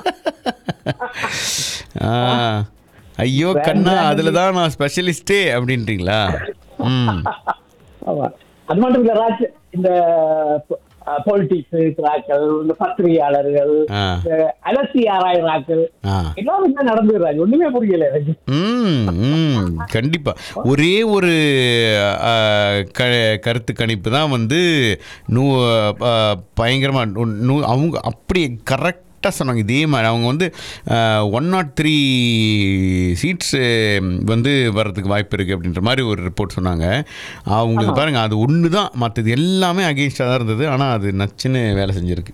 ஆ ஐயோ கண்ணா அதில் தான் நான் ஸ்பெஷலிஸ்டே அப்படின்றீங்களா ம் ஆமா அது மட்டும் இல்ல ராஜ் இந்த பொலிட்டிக்ஸ் இருக்கிறாக்கள் இந்த பத்திரிகையாளர்கள் ஆ. இந்த அலசி ஆராயிறாக்கள் ஆ எல்லாம் என்ன நடந்தது ராஜ் ஒண்ணுமே புரியல எனக்கு ம் ம் கண்டிப்பா ஒரே ஒரு ஆ, க கருத்து கணிப்பு தான் வந்து நூ ஆ, பயங்கரமா நூ- நூ அவங்க அப்படி கரெக்டாக சொன்னாங்க இதே மாதிரி அவங்க வந்து ஒன் நாட் த்ரீ சீட்ஸ் வந்து வர்றதுக்கு வாய்ப்பு இருக்குது அப்படின்ற மாதிரி ஒரு ரிப்போர்ட் சொன்னாங்க அவங்களுக்கு பாருங்கள் அது ஒன்று தான் மற்றது எல்லாமே அகெயின்ஸ்டாக தான் இருந்தது ஆனால் அது நச்சுன்னு வேலை செஞ்சுருக்கு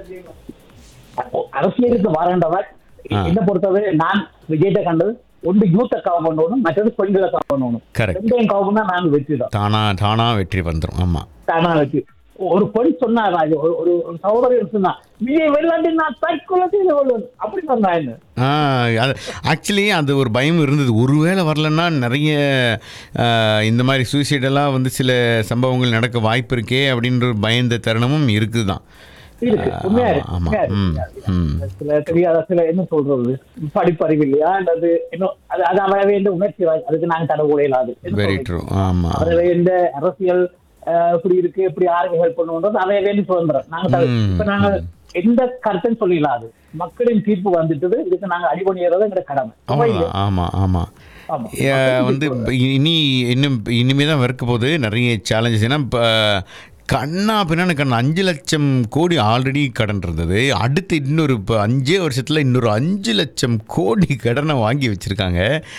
அரசியலுக்கு வரேன்றவர் ஆ. என்ன பொறுத்தவரை நான் விஜய்கிட்ட கண்டது ஒன்று யூத்தை கவர் பண்ணணும் மற்றது பெண்களை கவர் பண்ணணும் Correct. ரெண்டையும் கவர் பண்ணா நாங்க வெற்றி தான் தானா தானாக வெற்றி வந்துடும் ஆமாம் தானா வெற்றி ஒரு பெண் சொன்னா ராஜு ஒரு ஒரு ஒரு சகோதரர் சொன்னா விஜய் வெள்ளாண்டி நான் தற்கொலை செய்து கொள்வேன் அப்படி சொன்னா என்ன ஆ அது ஆக்சுவலி அது ஒரு பயம் இருந்தது ஒருவேளை வரலன்னா நிறைய ஆ, இந்த மாதிரி சூசைடெல்லாம் வந்து சில சம்பவங்கள் நடக்க வாய்ப்பு இருக்கே அப்படின்ற ஒரு பயந்த தருணமும் இருக்குது தான் இருக்கு உண்மையா இருக்கு ஆமாம் உண்மையா ம் இருக்கு. ம் சில தெரியாத சில என்ன சொல்றது படிப்பறிவு இல்லையா அல்லது இன்னும் அது அது அவரவே இந்த உணர்ச்சி ராஜ். அதுக்கு நாங்க தர கூட இல்லாது வெரி ட்ரூ ஆமாம் அவரவே இந்த அரசியல் அஹ், இப்படி இருக்கு இப்படி யாருக்கு ஹெல்ப் பண்ணுவோன்றது அதைய வேண்டி சுதந்திரம் நாங்க தர- ம். இப்ப நாங்க எந்த கருத்துன்னு சொல்லிடலாது மக்களின் தீர்ப்பு வந்துட்டது இதுக்கு நாங்க அடிபணியறது எங்க கடமை அப்ப இது- ஆமாம் ஆமாம் ஆமா. ஏ, வந்து இப்ப இனி இன்னும் இனிமே தான் இருக்க போகுது நிறைய சேலஞ்சஸ் ஏன்னா இப்போ கண்ணா பின்னாடி கண்ணா அஞ்சு லட்சம் கோடி ஆல்ரெடி கடன் இருந்தது அடுத்து இன்னொரு இப்போ அஞ்சே வருஷத்தில் இன்னொரு அஞ்சு லட்சம் கோடி கடனை வாங்கி வச்சுருக்காங்க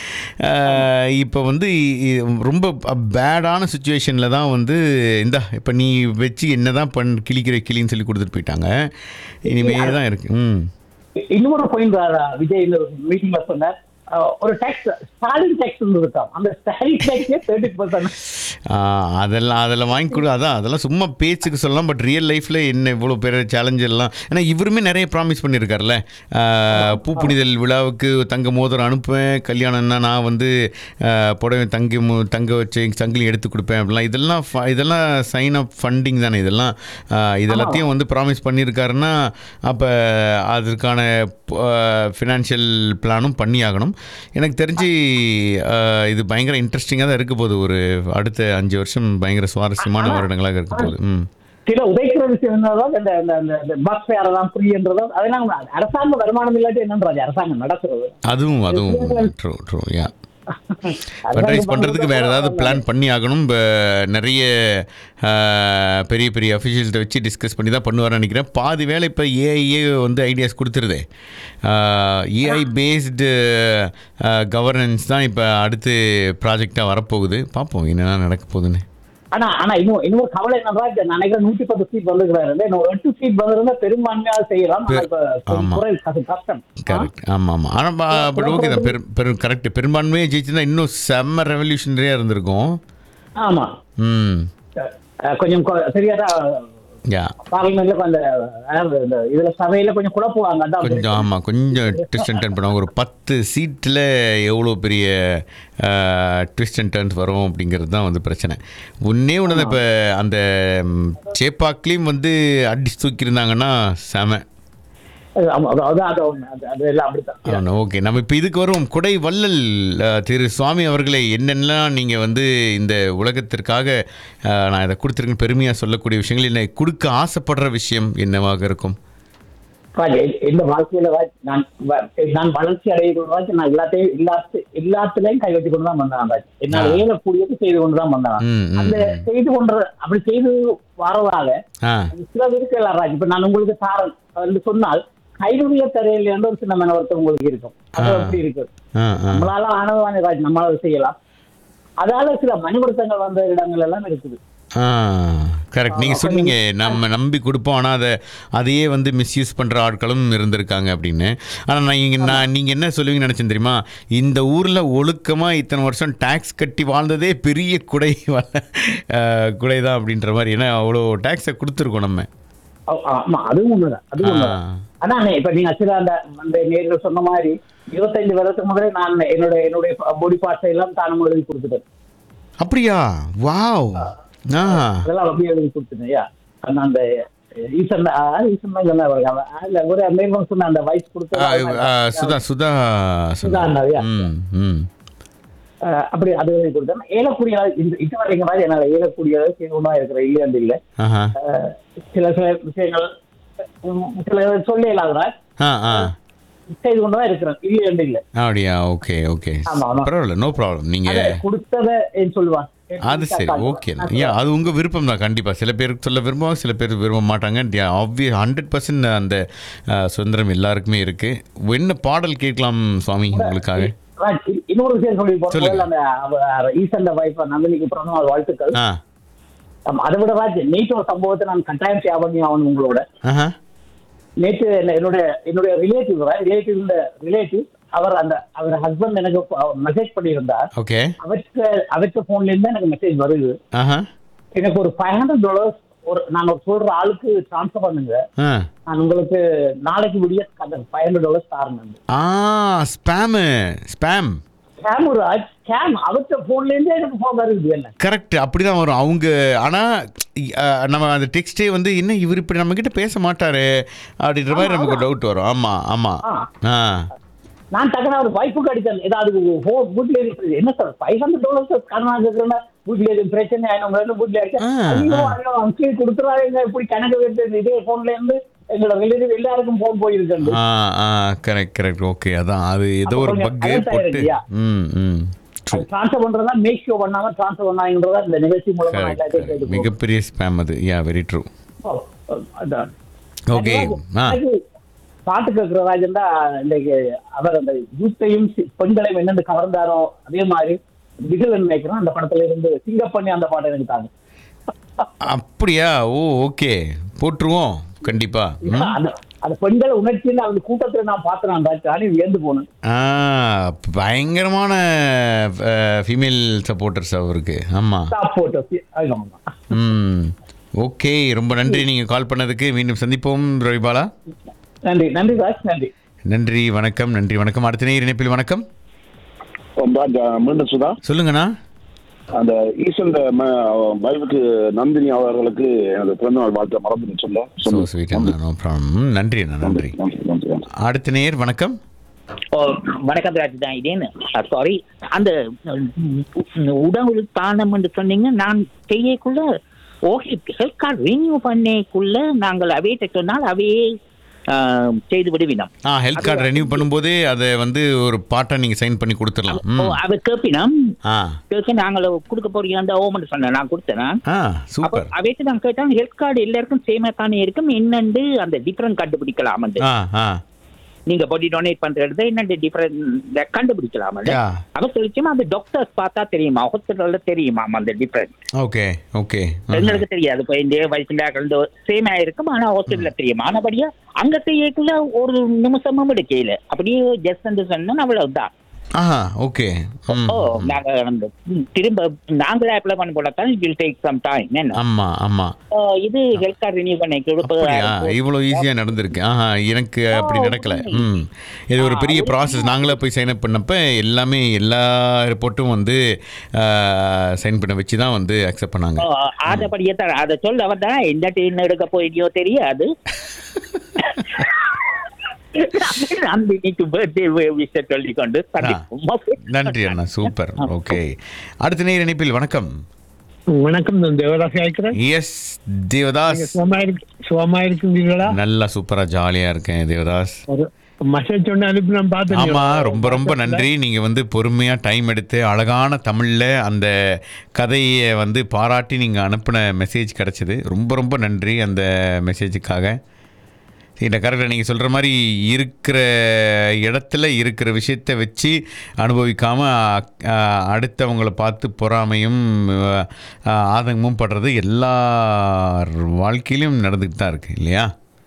இப்போ வந்து இ- ரொம்ப பேடான சுச்சுவேஷனில் தான் வந்து இந்த இப்போ நீ வச்சு என்ன தான் பண் கிழிக்கிற கிளின்னு சொல்லி கொடுத்துட்டு போயிட்டாங்க இனிமே தான் இருக்குது ம் இன்னொரு பாயிண்ட் விஜய் இந்த மீட்டிங்ல சொன்னார் அஹ், ஒரு டேக்ஸ் ஸ்டாலின் டேக்ஸ் இருக்காம் அந்த ஸ்டாலின் டேக்ஸே தேர்ட்டி பர்சன்ட் ஆ, அதெல்லாம் அதெல்லாம் வாங்கி கொடு அதான் அதெல்லாம் சும்மா பேச்சுக்கு சொல்லலாம் பட் ரியல் லைஃப்பில் என்ன இவ்வளோ பேர் சேலஞ்ச் எல்லாம் ஏன்னா இவருமே நிறைய ப்ராமிஸ் பண்ணியிருக்காருல்ல ஆ, பூ புனிதல் விழாவுக்கு தங்க மோதிரம் அனுப்புவேன் கல்யாணம்னா நான் வந்து ஆ, புடவை தங்கி மு- தங்க வச்சு சங்கிலி எடுத்து கொடுப்பேன் அப்படிலாம் இதெல்லாம் ஃப- இதெல்லாம் சைன் ஆஃப் ஃபண்டிங் தானே இதெல்லாம் ஆ, இதெல்லாத்தையும் வந்து ப்ராமிஸ் பண்ணியிருக்காருன்னா அப்போ அதற்கான ஃபினான்ஷியல் பிளானும் பண்ணியாகணும் எனக்கு தெரிஞ்சு ஆ, இது பயங்கர இன்ட்ரெஸ்டிங்காக தான் இருக்க போகுது ஒரு அடுத்த அஞ்சு வருஷம் பயங்கர சுவாரஸ்யமான வருடங்களாக இருக்க போகுது ம் சில உதைக்கிற விஷயம் என்னதான் இந்த இந்த இந்த- இந்த பஸ் ஃபேர் எல்லாம் ஃப்ரீன்றதோ அதெல்லாம் அரசாங்க வருமானம் இல்லாட்டி என்னன்றாது அரசாங்கம் நடக்கிறது அதுவும் அதுவும் ட்ரூ ட்ரூ யா ஃபண்ட்ரைஸ் பண்ணுறதுக்கு வேறு ஏதாவது பிளான் பண்ணி ஆகணும் இப்போ நிறைய ஆஹ், பெரிய பெரிய அஃபிஷியல்ஸை வச்சு டிஸ்கஸ் பண்ணி தான் பண்ணுவார்னு நினைக்கிறேன் பாதி வேலை இப்போ ஏஐஏ வந்து ஐடியாஸ் கொடுத்துருதே ஏஐ பேஸ்டு கவர்னன்ஸ் தான் இப்போ அடுத்து ப்ராஜெக்டாக வரப்போகுது பார்ப்போம் என்னென்ன நடக்க போகுதுன்னு ஆனா ஆனா இன்னும் இன்னொரு கவலை என்னன்னா இப்ப நான் நினைக்கிறேன் நூத்தி பத்து சீட் வந்துருக்காரு இன்னும் எட்டு சீட் வந்திருந்தா பெரும்பான்மையாக செய்யலாம் ஆனா இப்ப கொஞ்சம் ஆமா. குறை அது கஷ்டம் கரெக்ட் ஆமாம் ஆமாம் ஆனால் பட் ஓகே தான் பெரும் பெரும் கரெக்ட் பெரும்பான்மையாக ஜெயிச்சிருந்தா இன்னும் செம்ம ரெவல்யூஷனரியாக இருந்திருக்கும் ஆமா ம் அஹ் கொஞ்சம் கொ- சரியாதா யா பார்லிமெண்ட்ல அந்த அதாவது இந்த இதுல சபையில கொஞ்சம் குழப்புவாங்க அதான் கொஞ்சம் ஆமாம் கொஞ்சம் ட்விஸ்ட் அண்ட் டர்ன் பண்ணுவாங்க ஒரு பத்து சீட்டில் எவ்வளோ பெரிய ட்விஸ்ட் அண்ட் டர்ன்ஸ் வரும் அப்படிங்கிறது தான் வந்து பிரச்சனை ஒன்றே ஒன்று தான் இப்போ அந்த ம், சேப்பாக்லேயும் வந்து அடிச்சு தூக்கியிருந்தாங்கன்னா செம ஆமா, அது- அது அது ஒண்ணு. அது- அது எல்லாம் அப்படித்தான் ஓகே நம்ம இப்போ இதுக்கு வருவோம் குடை வள்ளல் அஹ், திரு சுவாமி அவர்களை என்னென்னலாம் நீங்கள் வந்து இந்த உலகத்திற்காக அஹ், நான் இதை கொடுத்துருக்கேன் பெருமையாக சொல்லக்கூடிய விஷயங்கள் என்ன கொடுக்க ஆசைப்படுற விஷயம் என்னவாக இருக்கும் ராஜ், எ- இந்த வாழ்க்கையில ராஜ், நான் வ- நான் வளர்ச்சி அடையக்கூடாது நான் எல்லாத்தையும் எல்லாத்து எல்லாத்துலயும் கை வச்சு கொண்டு தான் வந்தேன் ராஜ் என்னால் ஆ. இயலக்கூடியது செய்து கொண்டு தான் வந்தேன் ம், ம், அந்த ம். செய்து கொண்டு அப்படி செய்து வரதாக ஆ சில இருக்கல ராஜ் இப்ப நான் உங்களுக்கு தாரன் என்று சொன்னால் கைதுடைய தரையில் என்ற ஒரு சின்ன மனவர்த்தம் உங்களுக்கு இருக்கும் அது ஆ. அப்படி இருக்கு ஆ ஆ நம்மளால ஆனவான ராஜ் நம்மளால செய்யலாம் அதால சில மனுவருத்தங்கள் வந்த இடங்கள் எல்லாம் இருக்குது ஆ கரெக்ட் நீங்கள் சொன்னீங்க நம்ம நம்பி கொடுப்போம் ஆனால் அதை அதையே வந்து மிஸ்யூஸ் பண்ணுற ஆட்களும் இருந்திருக்காங்க அப்படின்னு ஆனால் நான் இங்கே நான் நீங்கள் என்ன சொல்லுவீங்கன்னு நினச்சேன் தெரியுமா இந்த ஊரில் ஒழுக்கமாக இத்தனை வருஷம் டேக்ஸ் கட்டி வாழ்ந்ததே பெரிய குடை வ- அஹ், குடை தான் அப்படின்ற மாதிரி ஏன்னா அவ்வளோ டேக்ஸை கொடுத்துருக்கோம் நம்ம ஆ- ஆமா அதுவும் உண்மைதான் அதுவும் ஆ. உண்மைதான் ஆனா அண்ணே, இப்ப நீங்க சில அந்த அந்த நேர்கள் சொன்ன மாதிரி இருபத்தைந்து வருடத்துக்கு முதலே நான் என்னோட என்னுடைய பாடி பார்ட்ஸ் எல்லாம் தானம் எழுதி கொடுத்துட்டேன் அப்படியா வாவ் ஆ அதெல்லாம் அப்படியே எழுதி கொடுத்துட்டேன் யா அந்த அந்த ஈசன் ஆ, ஈசன் தான் சொன்னா பாருங்க. அவன், ஆ, இல்ல, ஒரு மேலும் சொன்ன அந்த வயசு ஆ, கொடுத்து ஆ, சுதா சுதா சுதா அண்ணாவியா? ம் ம் அஹ் அப்படி அது எழுதி கொடுத்தேன் ஏலக்கூடிய இந்த இது வரைக்கும் மாதிரி என்னால ஏலக்கூடிய செய்யணுமா இருக்கிற இல்லையாண்டு இல்லை ஆஹா அஹ் சில சில விஷயங்கள் உம், சில சொல்ல இல்லாத ஆ ஆ செய்து கொண்டு தான் இருக்கிறேன் இல்லையாண்டு இல்லை அப்படியா ஓகே ஓகே ஆமா, ஆமா. பரவாயில்ல நோ ப்ராப்ளம் அதை நீங்கள் கொடுத்ததை ஏன் சொல்லுவான் அது சரி ஓகே ஏன் அது உங்கள் விருப்பம் தான் கண்டிப்பாக சில பேருக்கு சொல்ல விரும்புவாங்க சில பேர் விரும்ப மாட்டாங்க ஆப்வியஸ் ஹண்ட்ரட் பர்சன்ட் அந்த அஹ், சுதந்திரம் எல்லாருக்குமே இருக்குது என்ன பாடல் கேட்கலாம் சுவாமி உங்களுக்காக ராஜ், இ- இன்னொரு விஷயம் சொல்லி சொல்லுங்க. போறோம் அந்த அவ- ஈசன் வைஃப் நந்தினிக்கு பிறந்த நாள் வாழ்த்துக்கள் ஆ ஆமா, அதை விட ராஜ் நேற்று ஒரு சம்பவத்தை நான் கட்டாயம் ஷேர் பண்ணி ஆகணும் உங்களோட ஆஹா நேற்று என்ன- என்னுடைய என்னுடைய ரிலேட்டிவ் ரிலேட்டிவ் ரிலேட்டிவ் அவர் அந்த அவர் ஹஸ்பண்ட் எனக்கு மெசேஜ் பண்ணியிருந்தார் ஓகே அவருக்கு அவருக்கு போன்ல இருந்து எனக்கு மெசேஜ் வருது ஆஹா எனக்கு ஒரு ஃபைவ் ஹண்ட்ரட் டாலர்ஸ் ஒரு நான் ஒரு சொல்ற ஆளுக்கு ட்ரான்ஸ்ஃபர் பண்ணுங்க ஆ நான் உங்களுக்கு நாளைக்கு விடிய அந்த ஃபைவ் ஹண்ட்ரட் டாலர்ஸ் தாருங்க ஆ ஸ்பேமு ஸ்பேம் ஸ்கேம் ஒரு ஸ்கேம் அவர்கிட்ட போன்ல இருந்தே எனக்கு போன் வருது என்ன கரெக்ட் அப்படி தான் வரும் அவங்க ஆனால் நம்ம அந்த டெக்ஸ்டே வந்து என்ன இவர் இப்படி நம்மக்கிட்ட பேச மாட்டாரு அப்படின்ற மாதிரி நமக்கு டவுட் வரும் ஆமாம் ஆமாம் ஆ. ஆ நான் டக்குனு அவர் வைஃபுக்கு அடித்தேன் ஏதாவது வீட்டுல இருக்கு என்ன சார் ஃபைவ் ஹண்ட்ரட் டாலர்ஸ் கடன் இருக்கிறேன்னா வீட்டுல எதுவும் பிரச்சனை ஆயிடும் வீட்டுல ஆ, அடிச்சேன் அங்கிள் கொடுத்துறாங்க இப்படி கணக்கு வெட்டு இதே போன்ல இருந்து எங்களோட ரிலேட்டிவ் எல்லாருக்கும் போன் போயிருக்கு ஆ ஆ கரெக்ட் கரெக்ட் ஓகே அதான் அது ஏதோ ஒரு அப்ப பக்கே கொஞ்சம் போட்டு alert ஆயிருக்கியா? ம் ம் ட்ரூ ட்ரான்ஸ்ஃபர் பண்றதா மேக் ஷோ பண்ணாம ட்ரான்ஸ்ஃபர் பண்ணாங்கன்றதா இந்த நிகழ்ச்சி மூலமா நான் கரெக்ட் எல்லாத்தையும் கரெக்ட் கேட்டுக்கோ. மிகப்பெரிய ஸ்பேம் அது யா வெரி ட்ரூ ஓ, ஓ, அதான். ஓகே ஆ எனக்கு பாட்டு கேட்கிற ராஜன் தான் இன்னைக்கு அவர் அந்த யூத்தையும் சி- பெண்களையும் என்னென்னு கவர்ந்தாரோ அதே மாதிரி விகலன் நினைக்கிறோம் அந்த படத்துல இருந்து சிங்கப்பண்ணி அந்த பாட்டை எனக்கு தாங்க அப்படியா ஓ ஓகே போட்டுருவோம் கண்டிப்பா ம். அந்த அந்த பெண்களை உணர்ச்சின்னு அந்த கூட்டத்துல நான் பார்த்தேன் அந்த ராணி வியந்து போனேன் ஆ பயங்கரமான ஃபீமேல் சப்போர்ட்டர்ஸ் அவருக்கு ஆமாம் ஸ்டாப் போட்டோ ஆமா ம் ஓகே ரொம்ப நன்றி நீங்கள் கால் பண்ணதுக்கு மீண்டும் சந்திப்போம் ரவிபாலா நன்றி நன்றி ராஜ் நன்றி நன்றி வணக்கம் நன்றி வணக்கம் அடுத்த நேர் இணைப்பில் வணக்கம் ராஜ், மீண்டும் சுதா சொல்லுங்கண்ணா அந்த ஈசன் வைஃபுக்கு நந்தினி அவர்களுக்கு எனது பிறந்தநாள் வாழ்த்தை மறந்து சொல்ல ஸோ ஸ்வீட் அண்ணா நோ ப்ராப்ளம் நன்றி அண்ணா நன்றி நன்றி நன்றி நன்றி அடுத்த நேர் வணக்கம் ஓ, வணக்கம் ராஜ் தான் இதேன்னு சாரி அந்த உம், உடம்பு தானம் என்று சொன்னீங்க நான் செய்யக்குள்ள ஓகே ஹெல்த் கார்டு ரினியூ பண்ணக்குள்ள நாங்கள் அவையிட்ட சொன்னால் அவையே ஆ, செய்து விடுவினோம் ஆ ஹெல்த் கார்டு ரெனியூ பண்ணும்போதே அதை வந்து ஒரு பாட்டை நீங்கள் சைன் பண்ணி கொடுத்துடலாம் ஓ ம் அவ கேப்பினம் ஆ கேட்க நாங்கள் கொடுக்க போறீங்க அந்த ஓமன் சொன்னேன் நான் கொடுத்தேன் ஆ அப்போ சூப்பர் அவைக்கு நான் கேட்டேன் ஹெல்த் கார்டு எல்லாருக்கும் சேமா தானே இருக்கும் என்னண்டு அந்த டிஃபரன்ட் கண்டுபிடிக்கலாம் ஆ ஆ நீங்க பாடி டொனேட் பண்றது என்னண்டு டிஃபரன்ட் கண்டுபிடிக்கலாம் யா அவ சொல்லிச்சுமா அந்த டாக்டர்ஸ் பார்த்தா தெரியுமா ஹாஸ்பிட்டல்ல தெரியுமா அந்த டிஃபரன்ஸ் ஓகே ஓகே எங்களுக்கு தெரியாது இப்போ இந்த வயசுல சேம் ஆயிருக்கும் ஆனா ஹாஸ்பிட்டல்ல தெரியுமா ஆனபடியா அங்க செய்யக்குள்ள ஒரு நிமிஷமும் எடுக்கல அப்படியே ஜஸ்ட் சொன்னா அவ்வளவுதான் ஆஹா ஓகே ம் ஓ நாங்க அந்த ம், திரும்ப நாங்களே அப்ளை பண்ண போலத்தான் it will take some time என்ன ஆமாம் ஆமாம் ஓ, இது ஹெல்த் கார்டு ரினியூ பண்ணி அப்படியா இவ்வளோ ஈஸியாக நடந்திருக்கு ஆஹா எனக்கு அப்படி நடக்கல ம் இது ஒரு பெரிய ப்ராசஸ் நாங்களே போய் சைன் அப் பண்ணப்ப எல்லாமே எல்லா ரிப்போர்ட்டும் வந்து சைன் பண்ண வச்சு தான் வந்து அக்செப்ட் பண்ணாங்க ஆதபடியே தான் அதை சொல்ல வந்தா எந்த டீம் எடுக்க போயிடியோ தெரியாது நந்தினிக்கு பர்த்டே விஷயம் சொல்லிக்கொண்டு சந்திப்போம். Okay. நன்றி அண்ணா சூப்பர் ஓகே அடுத்த நேர் இணைப்பில் வணக்கம் வணக்கம் நான் தேவதாசி அழைக்கிறேன் எஸ் தேவதாஸ் சுகமா இருக்கு சுகமா இருக்குங்களா நல்லா சூப்பரா ஜாலியா இருக்கேன் தேவதாஸ் ஒரு மெசேஜ் ஒன்று அனுப்பி நான் பார்த்தேன் ஆமா ரொம்ப ரொம்ப நன்றி நீங்க வந்து பொறுமையா டைம் எடுத்து அழகான தமிழ்ல அந்த கதையை வந்து பாராட்டி நீங்க அனுப்பின மெசேஜ் கிடைச்சது ரொம்ப ரொம்ப நன்றி அந்த மெசேஜுக்காக இல்லை கரெக்டாக நீங்கள் சொல்கிற மாதிரி இருக்கிற இடத்துல இருக்கிற விஷயத்தை வச்சு அனுபவிக்காமல் அடுத்தவங்களை பார்த்து பொறாமையும் அஹ், அஹ், ஆதங்கமும் படுறது எல்லா வாழ்க்கையிலும் நடந்துக்கிட்டு தான் இருக்குது இல்லையா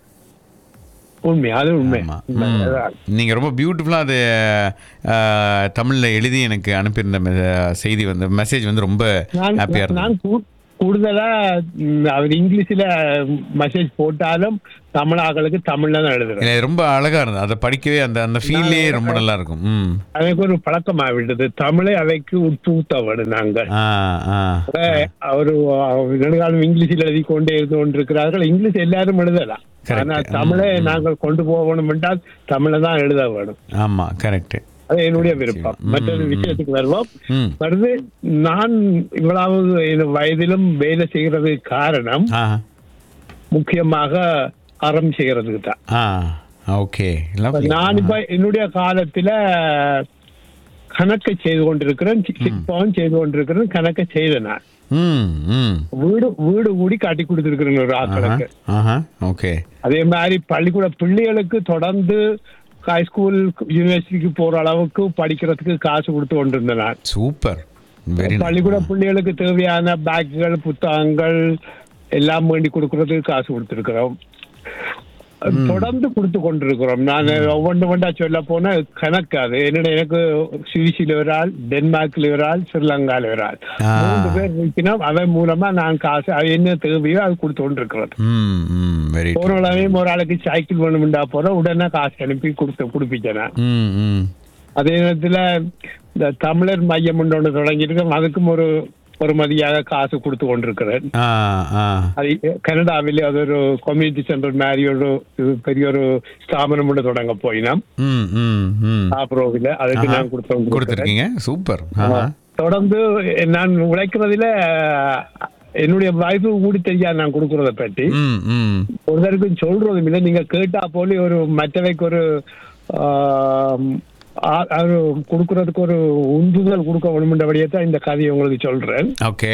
உண்மை அது உண்மை ஆமா. உண்மை. ம். அதான். நீங்க ரொம்ப பியூட்டிஃபுல்லாக அது அஹ், தமிழ்ல எழுதி எனக்கு அனுப்பியிருந்த மெ- செய்தி வந்து மெசேஜ் வந்து ரொம்ப நான் ஹாப்பியாக இருந்தது நான் கூ- கூடுதலா ம், அவர் இங்கிலீஷ்ல மெசேஜ் போட்டாலும் தமிழாக்களுக்கு தமிழ்ல தான் எழுதுறேன் இல்லை, ரொம்ப அழகா இருந்தது அதை படிக்கவே அந்த அந்த ஃபீலே ரொம்ப நல்லா இருக்கும் ம் அதுக்கு ஒரு பழக்கமா விட்டது தமிழை அவைக்கு உட்புகுத்தவடு நாங்கள் ஆ ஆ அவர் நெடுகாலம் இங்கிலீஷில் எழுதி கொண்டே இருந்து கொண்டிருக்கிறார்கள் இங்கிலீஷ் எல்லாரும் எழுதலாம் Correct. ஆனா தமிழை நாங்கள் கொண்டு போகணும் என்றால் தமிழை தான் எழுத வேணும் ஆமா கரெக்ட் அது என்னுடைய விருப்பம் மற்றொரு விஷயத்துக்கு வருவோம் ம் வருது நான் இவ்வளவு என் வயதிலும் வேலை செய்யறதுக்கு காரணம் ஆ முக்கியமாக அறம் செய்யறதுக்கு தான் ஆ ஓகே நான் இப்ப என்னுடைய காலத்துல கணக்கை செய்து கொண்டிருக்கிறேன் சிற்பம் செய்து கொண்டிருக்கிறேன் கணக்கை செய்த நான் ம் ம் வீடு வீடு கூடி காட்டி கொடுத்திருக்கிறேன் ஒரு ஆட்களுக்கு ஆஹா ஓகே அதே மாதிரி பள்ளிக்கூட பிள்ளைகளுக்கு தொடர்ந்து ஹை ஸ்கூல் யூனிவர்சிட்டிக்கு போற அளவுக்கு படிக்கிறதுக்கு காசு கொடுத்து கொண்டிருந்தேன் நான் சூப்பர் வெரி பள்ளிக்கூட பிள்ளைகளுக்கு தேவையான பேக்குகள் புத்தகங்கள் எல்லாம் வேண்டி கொடுக்கறதுக்கு காசு கொடுத்திருக்கிறோம் தொடர்ந்து கொடுத்து கொண்டிருக்கிறோம் நான் ஒவ்வொன்று ஒன்றா சொல்ல போனா கணக்கு அது என்னோட எனக்கு சுவிசில ஒரு ஆள் டென்மார்க்ல ஒரு ஆள் ஸ்ரீலங்கால ஒரு ஆள் ஆ. மூன்று பேர் இருக்கணும் அவன் மூலமா நான் காசு அது என்ன தேவையோ அது கொடுத்து கொண்டிருக்கிறது ம் ம் வெரி போனவளையும் ஒரு ஆளுக்கு சைக்கிள் வேணும்டா போற உடனே காசு அனுப்பி கொடுத்து கொடுப்பிச்சேன் நான். ம் ம் அதே நேரத்துல இந்த தமிழர் மையம் ஒன்று தொடங்கியிருக்கோம் அதுக்கும் ஒரு ஒரு மதியாக காசு கொடுத்து கொண்டிருக்கிறேன் ஆ ஆ அது கனடாவிலே அது ஒரு கம்யூனிட்டி சென்டர் மாதிரி ஒரு இது பெரிய ஒரு ஸ்தாபனம் ஒன்று தொடங்க போயினோம் ம் ம் ம் ஆப்ரோவில் அதுக்கு ஆஹா. நான் கொடுத்து கொடுத்துருக்கீங்க சூப்பர் ஆஹா தொடர்ந்து நான் உழைக்கிறதுல என்னுடைய வாய்ப்பு கூடி தெரியாது நான் கொடுக்கறத பற்றி ம் ம் ஒருத்தருக்கும் சொல்றதும் இல்லை நீங்க கேட்டா போல ஒரு மற்றவைக்கு ஒரு ஆம், ஆ- அது கொடுக்கறதுக்கு ஒரு உந்துதல் கொடுக்க வேணுமென்றபடியே தான் இந்த கதையை உங்களுக்கு சொல்றேன் ஓகே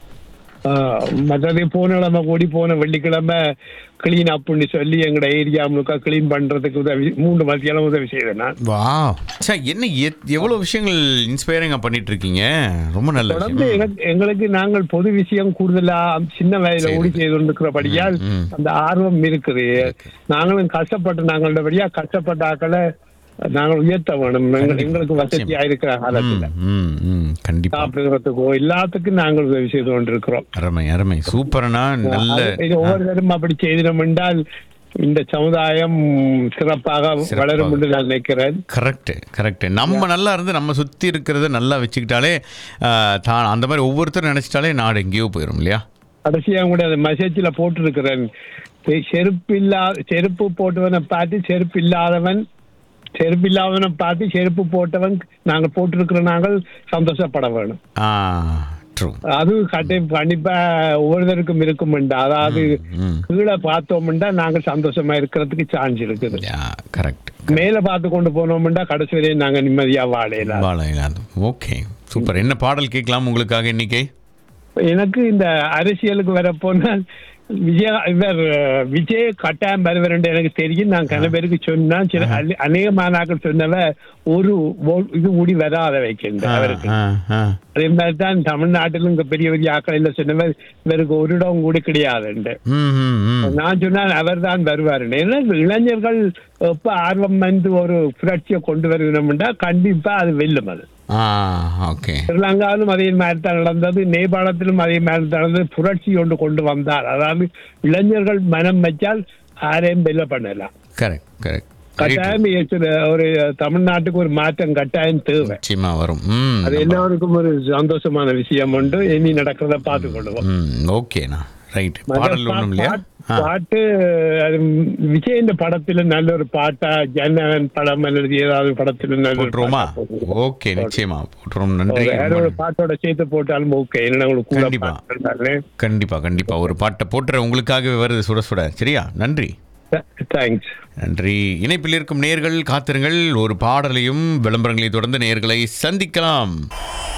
ஆ, மற்றது போன கிழமை கூடி போன வெள்ளிக்கிழமை கிளீன் அப்னு சொல்லி எங்கட ஏரியா முழுக்க கிளீன் பண்றதுக்கு உதவி மூன்று மத்தியானம் உதவி செய்தேன் நான் வா சே என்ன எத்- எவ்வளவு விஷயங்கள் இன்ஸ்பைரிங்கா பண்ணிட்டு இருக்கீங்க ரொம்ப நல்ல தொடர்ந்து விஷயம் எனக்கு- எங்களுக்கு நாங்கள் பொது விஷயம் கூடுதலா சின்ன வயதுல ஓடி செய்து கொண்டிருக்கிறபடியால் ம், ம். அந்த ஆர்வம் இருக்குது நாங்களும் கஷ்டப்பட்டு நாங்களுடையபடியா கஷ்டப்பட்ட ஆக்களை நாங்கள் உயர்த்த வேணும் எங்க- எங்களுக்கு வசதியா இருக்கிற காலத்துல ம், ம், ம், கண்டிப்பா சாப்பிடுறதுக்கோ எல்லாத்துக்கும் நாங்கள் உதவி செய்து கொண்டிருக்கிறோம் அருமை அருமை சூப்பர்னா நல்ல அது- இது ஒவ்வொருத்தரும் அப்படி செய்திடும் என்றால் இந்த சமுதாயம் சிறப்பாக சிறப்பாக. வளரும் என்று நான் நினைக்கிறேன் கரெக்ட் கரெக்ட் நம்ம நல்லா இருந்து நம்ம சுத்தி இருக்கிறத நல்லா வச்சுக்கிட்டாலே ஆ, தான் அந்த மாதிரி ஒவ்வொருத்தரும் நினைச்சிட்டாலே நாடு எங்கேயோ போயிடும் இல்லையா கடைசியா கூட அந்த மெசேஜ்ல போட்டிருக்கிறேன் செ- செருப்பு இல்லா செருப்பு போட்டவனை பார்த்து செருப்பு இல்லாதவன் செருப்பு இல்லாதவனை பார்த்து செருப்பு போட்டவன் நாங்க போட்டிருக்கிற நாங்கள் சந்தோஷப்பட வேணும் ஆ ட்ரூ அது கட்டை கண்டிப்பா ஒவ்வொருத்தருக்கும் இருக்குமெண்டா அதாவது ம் கீழே பார்த்தோம்னா நாங்க சந்தோஷமா இருக்கிறதுக்கு சான்ஸ் இருக்குது யா கரெக்ட் மேல பார்த்து கொண்டு போனோம்னா கடைசி வரையும் நாங்க நிம்மதியா வாழையில வாழையிலாது ஓகே சூப்பர் என்ன பாடல் கேட்கலாம் உங்களுக்காக இன்னைக்கு எனக்கு இந்த அரசியலுக்கு வர போனால் விஜய இவர் அஹ், விஜய் கட்டாயம் வருவர் என்று எனக்கு தெரியும் நான் கன பேருக்கு சொன்னேன் சில அநே- அநேக மாணாக்கள் சொன்னவ ஒரு ஓ- இது கூடி வராத வைக்கின்ற ஆ, அவருக்கு ஆ, ஆ. அதே மாதிரி தான் தமிழ்நாட்டிலும் இங்க பெரிய பெரிய ஆக்கள் சொன்னவர் இவருக்கு ஒரு இடம் கூட கிடையாதுண்டு ம், ம், ம். நான் சொன்னால் அவர் தான் வருவார் ஏன்னா இளைஞர்கள் எப்ப ஆர்வம் வந்து ஒரு புரட்சியை கொண்டு வருகிறோம்னா கண்டிப்பா அது வெல்லும் அது ஆ ஓகே ஸ்ரீலங்காவிலும் அதே மாதிரி தான் நடந்தது நேபாளத்திலும் அதே மாதிரி தான் நடந்தது புரட்சி ஒன்று கொண்டு வந்தார் அதாவது இளைஞர்கள் மனம் வச்சால் யாரையும் வெல்ல பண்ணலாம் கரெக்ட் கரெக்ட் கட்டாயம் இயற்ற- ஒரு தமிழ்நாட்டுக்கு ஒரு மாற்றம் கட்டாயம் தேவை நிச்சயமா வரும் ம் அது எல்லாருக்கும் ஒரு சந்தோஷமான விஷயம் உண்டு இனி நடக்கிறத பார்த்து கொள்வோம் ம் ஓகேண்ணா ரைட் பாடல் ஒன்றும் இல்லையா ஆ பாட்டு அது விஜயின் படத்துல நல்ல ஒரு பாட்டா ஜனவன் படம் அல்லது ஏதாவது படத்துல நல்ல ஒரு போட்டுருவோமா பாட்டா போடுங்க. ஓகே நிச்சயமா போட்டுருவோம் நன்றி வேற ஒரு பாட்டோட சேர்த்து போட்டாலும் ஓகே என்ன உங்களுக்கு கூட கண்டிப்பா. பாட்டு இருந்தாலே கண்டிப்பா கண்டிப்பா ஒரு பாட்டை போட்டுற உங்களுக்காகவே வருது சுட சுட சரியா நன்றி தேங்க்ஸ் நன்றி இணைப்பில் இருக்கும் நேர்கள் காத்திருங்கள் ஒரு பாடலையும் விளம்பரங்களை தொடர்ந்து நேர்களை சந்திக்கலாம்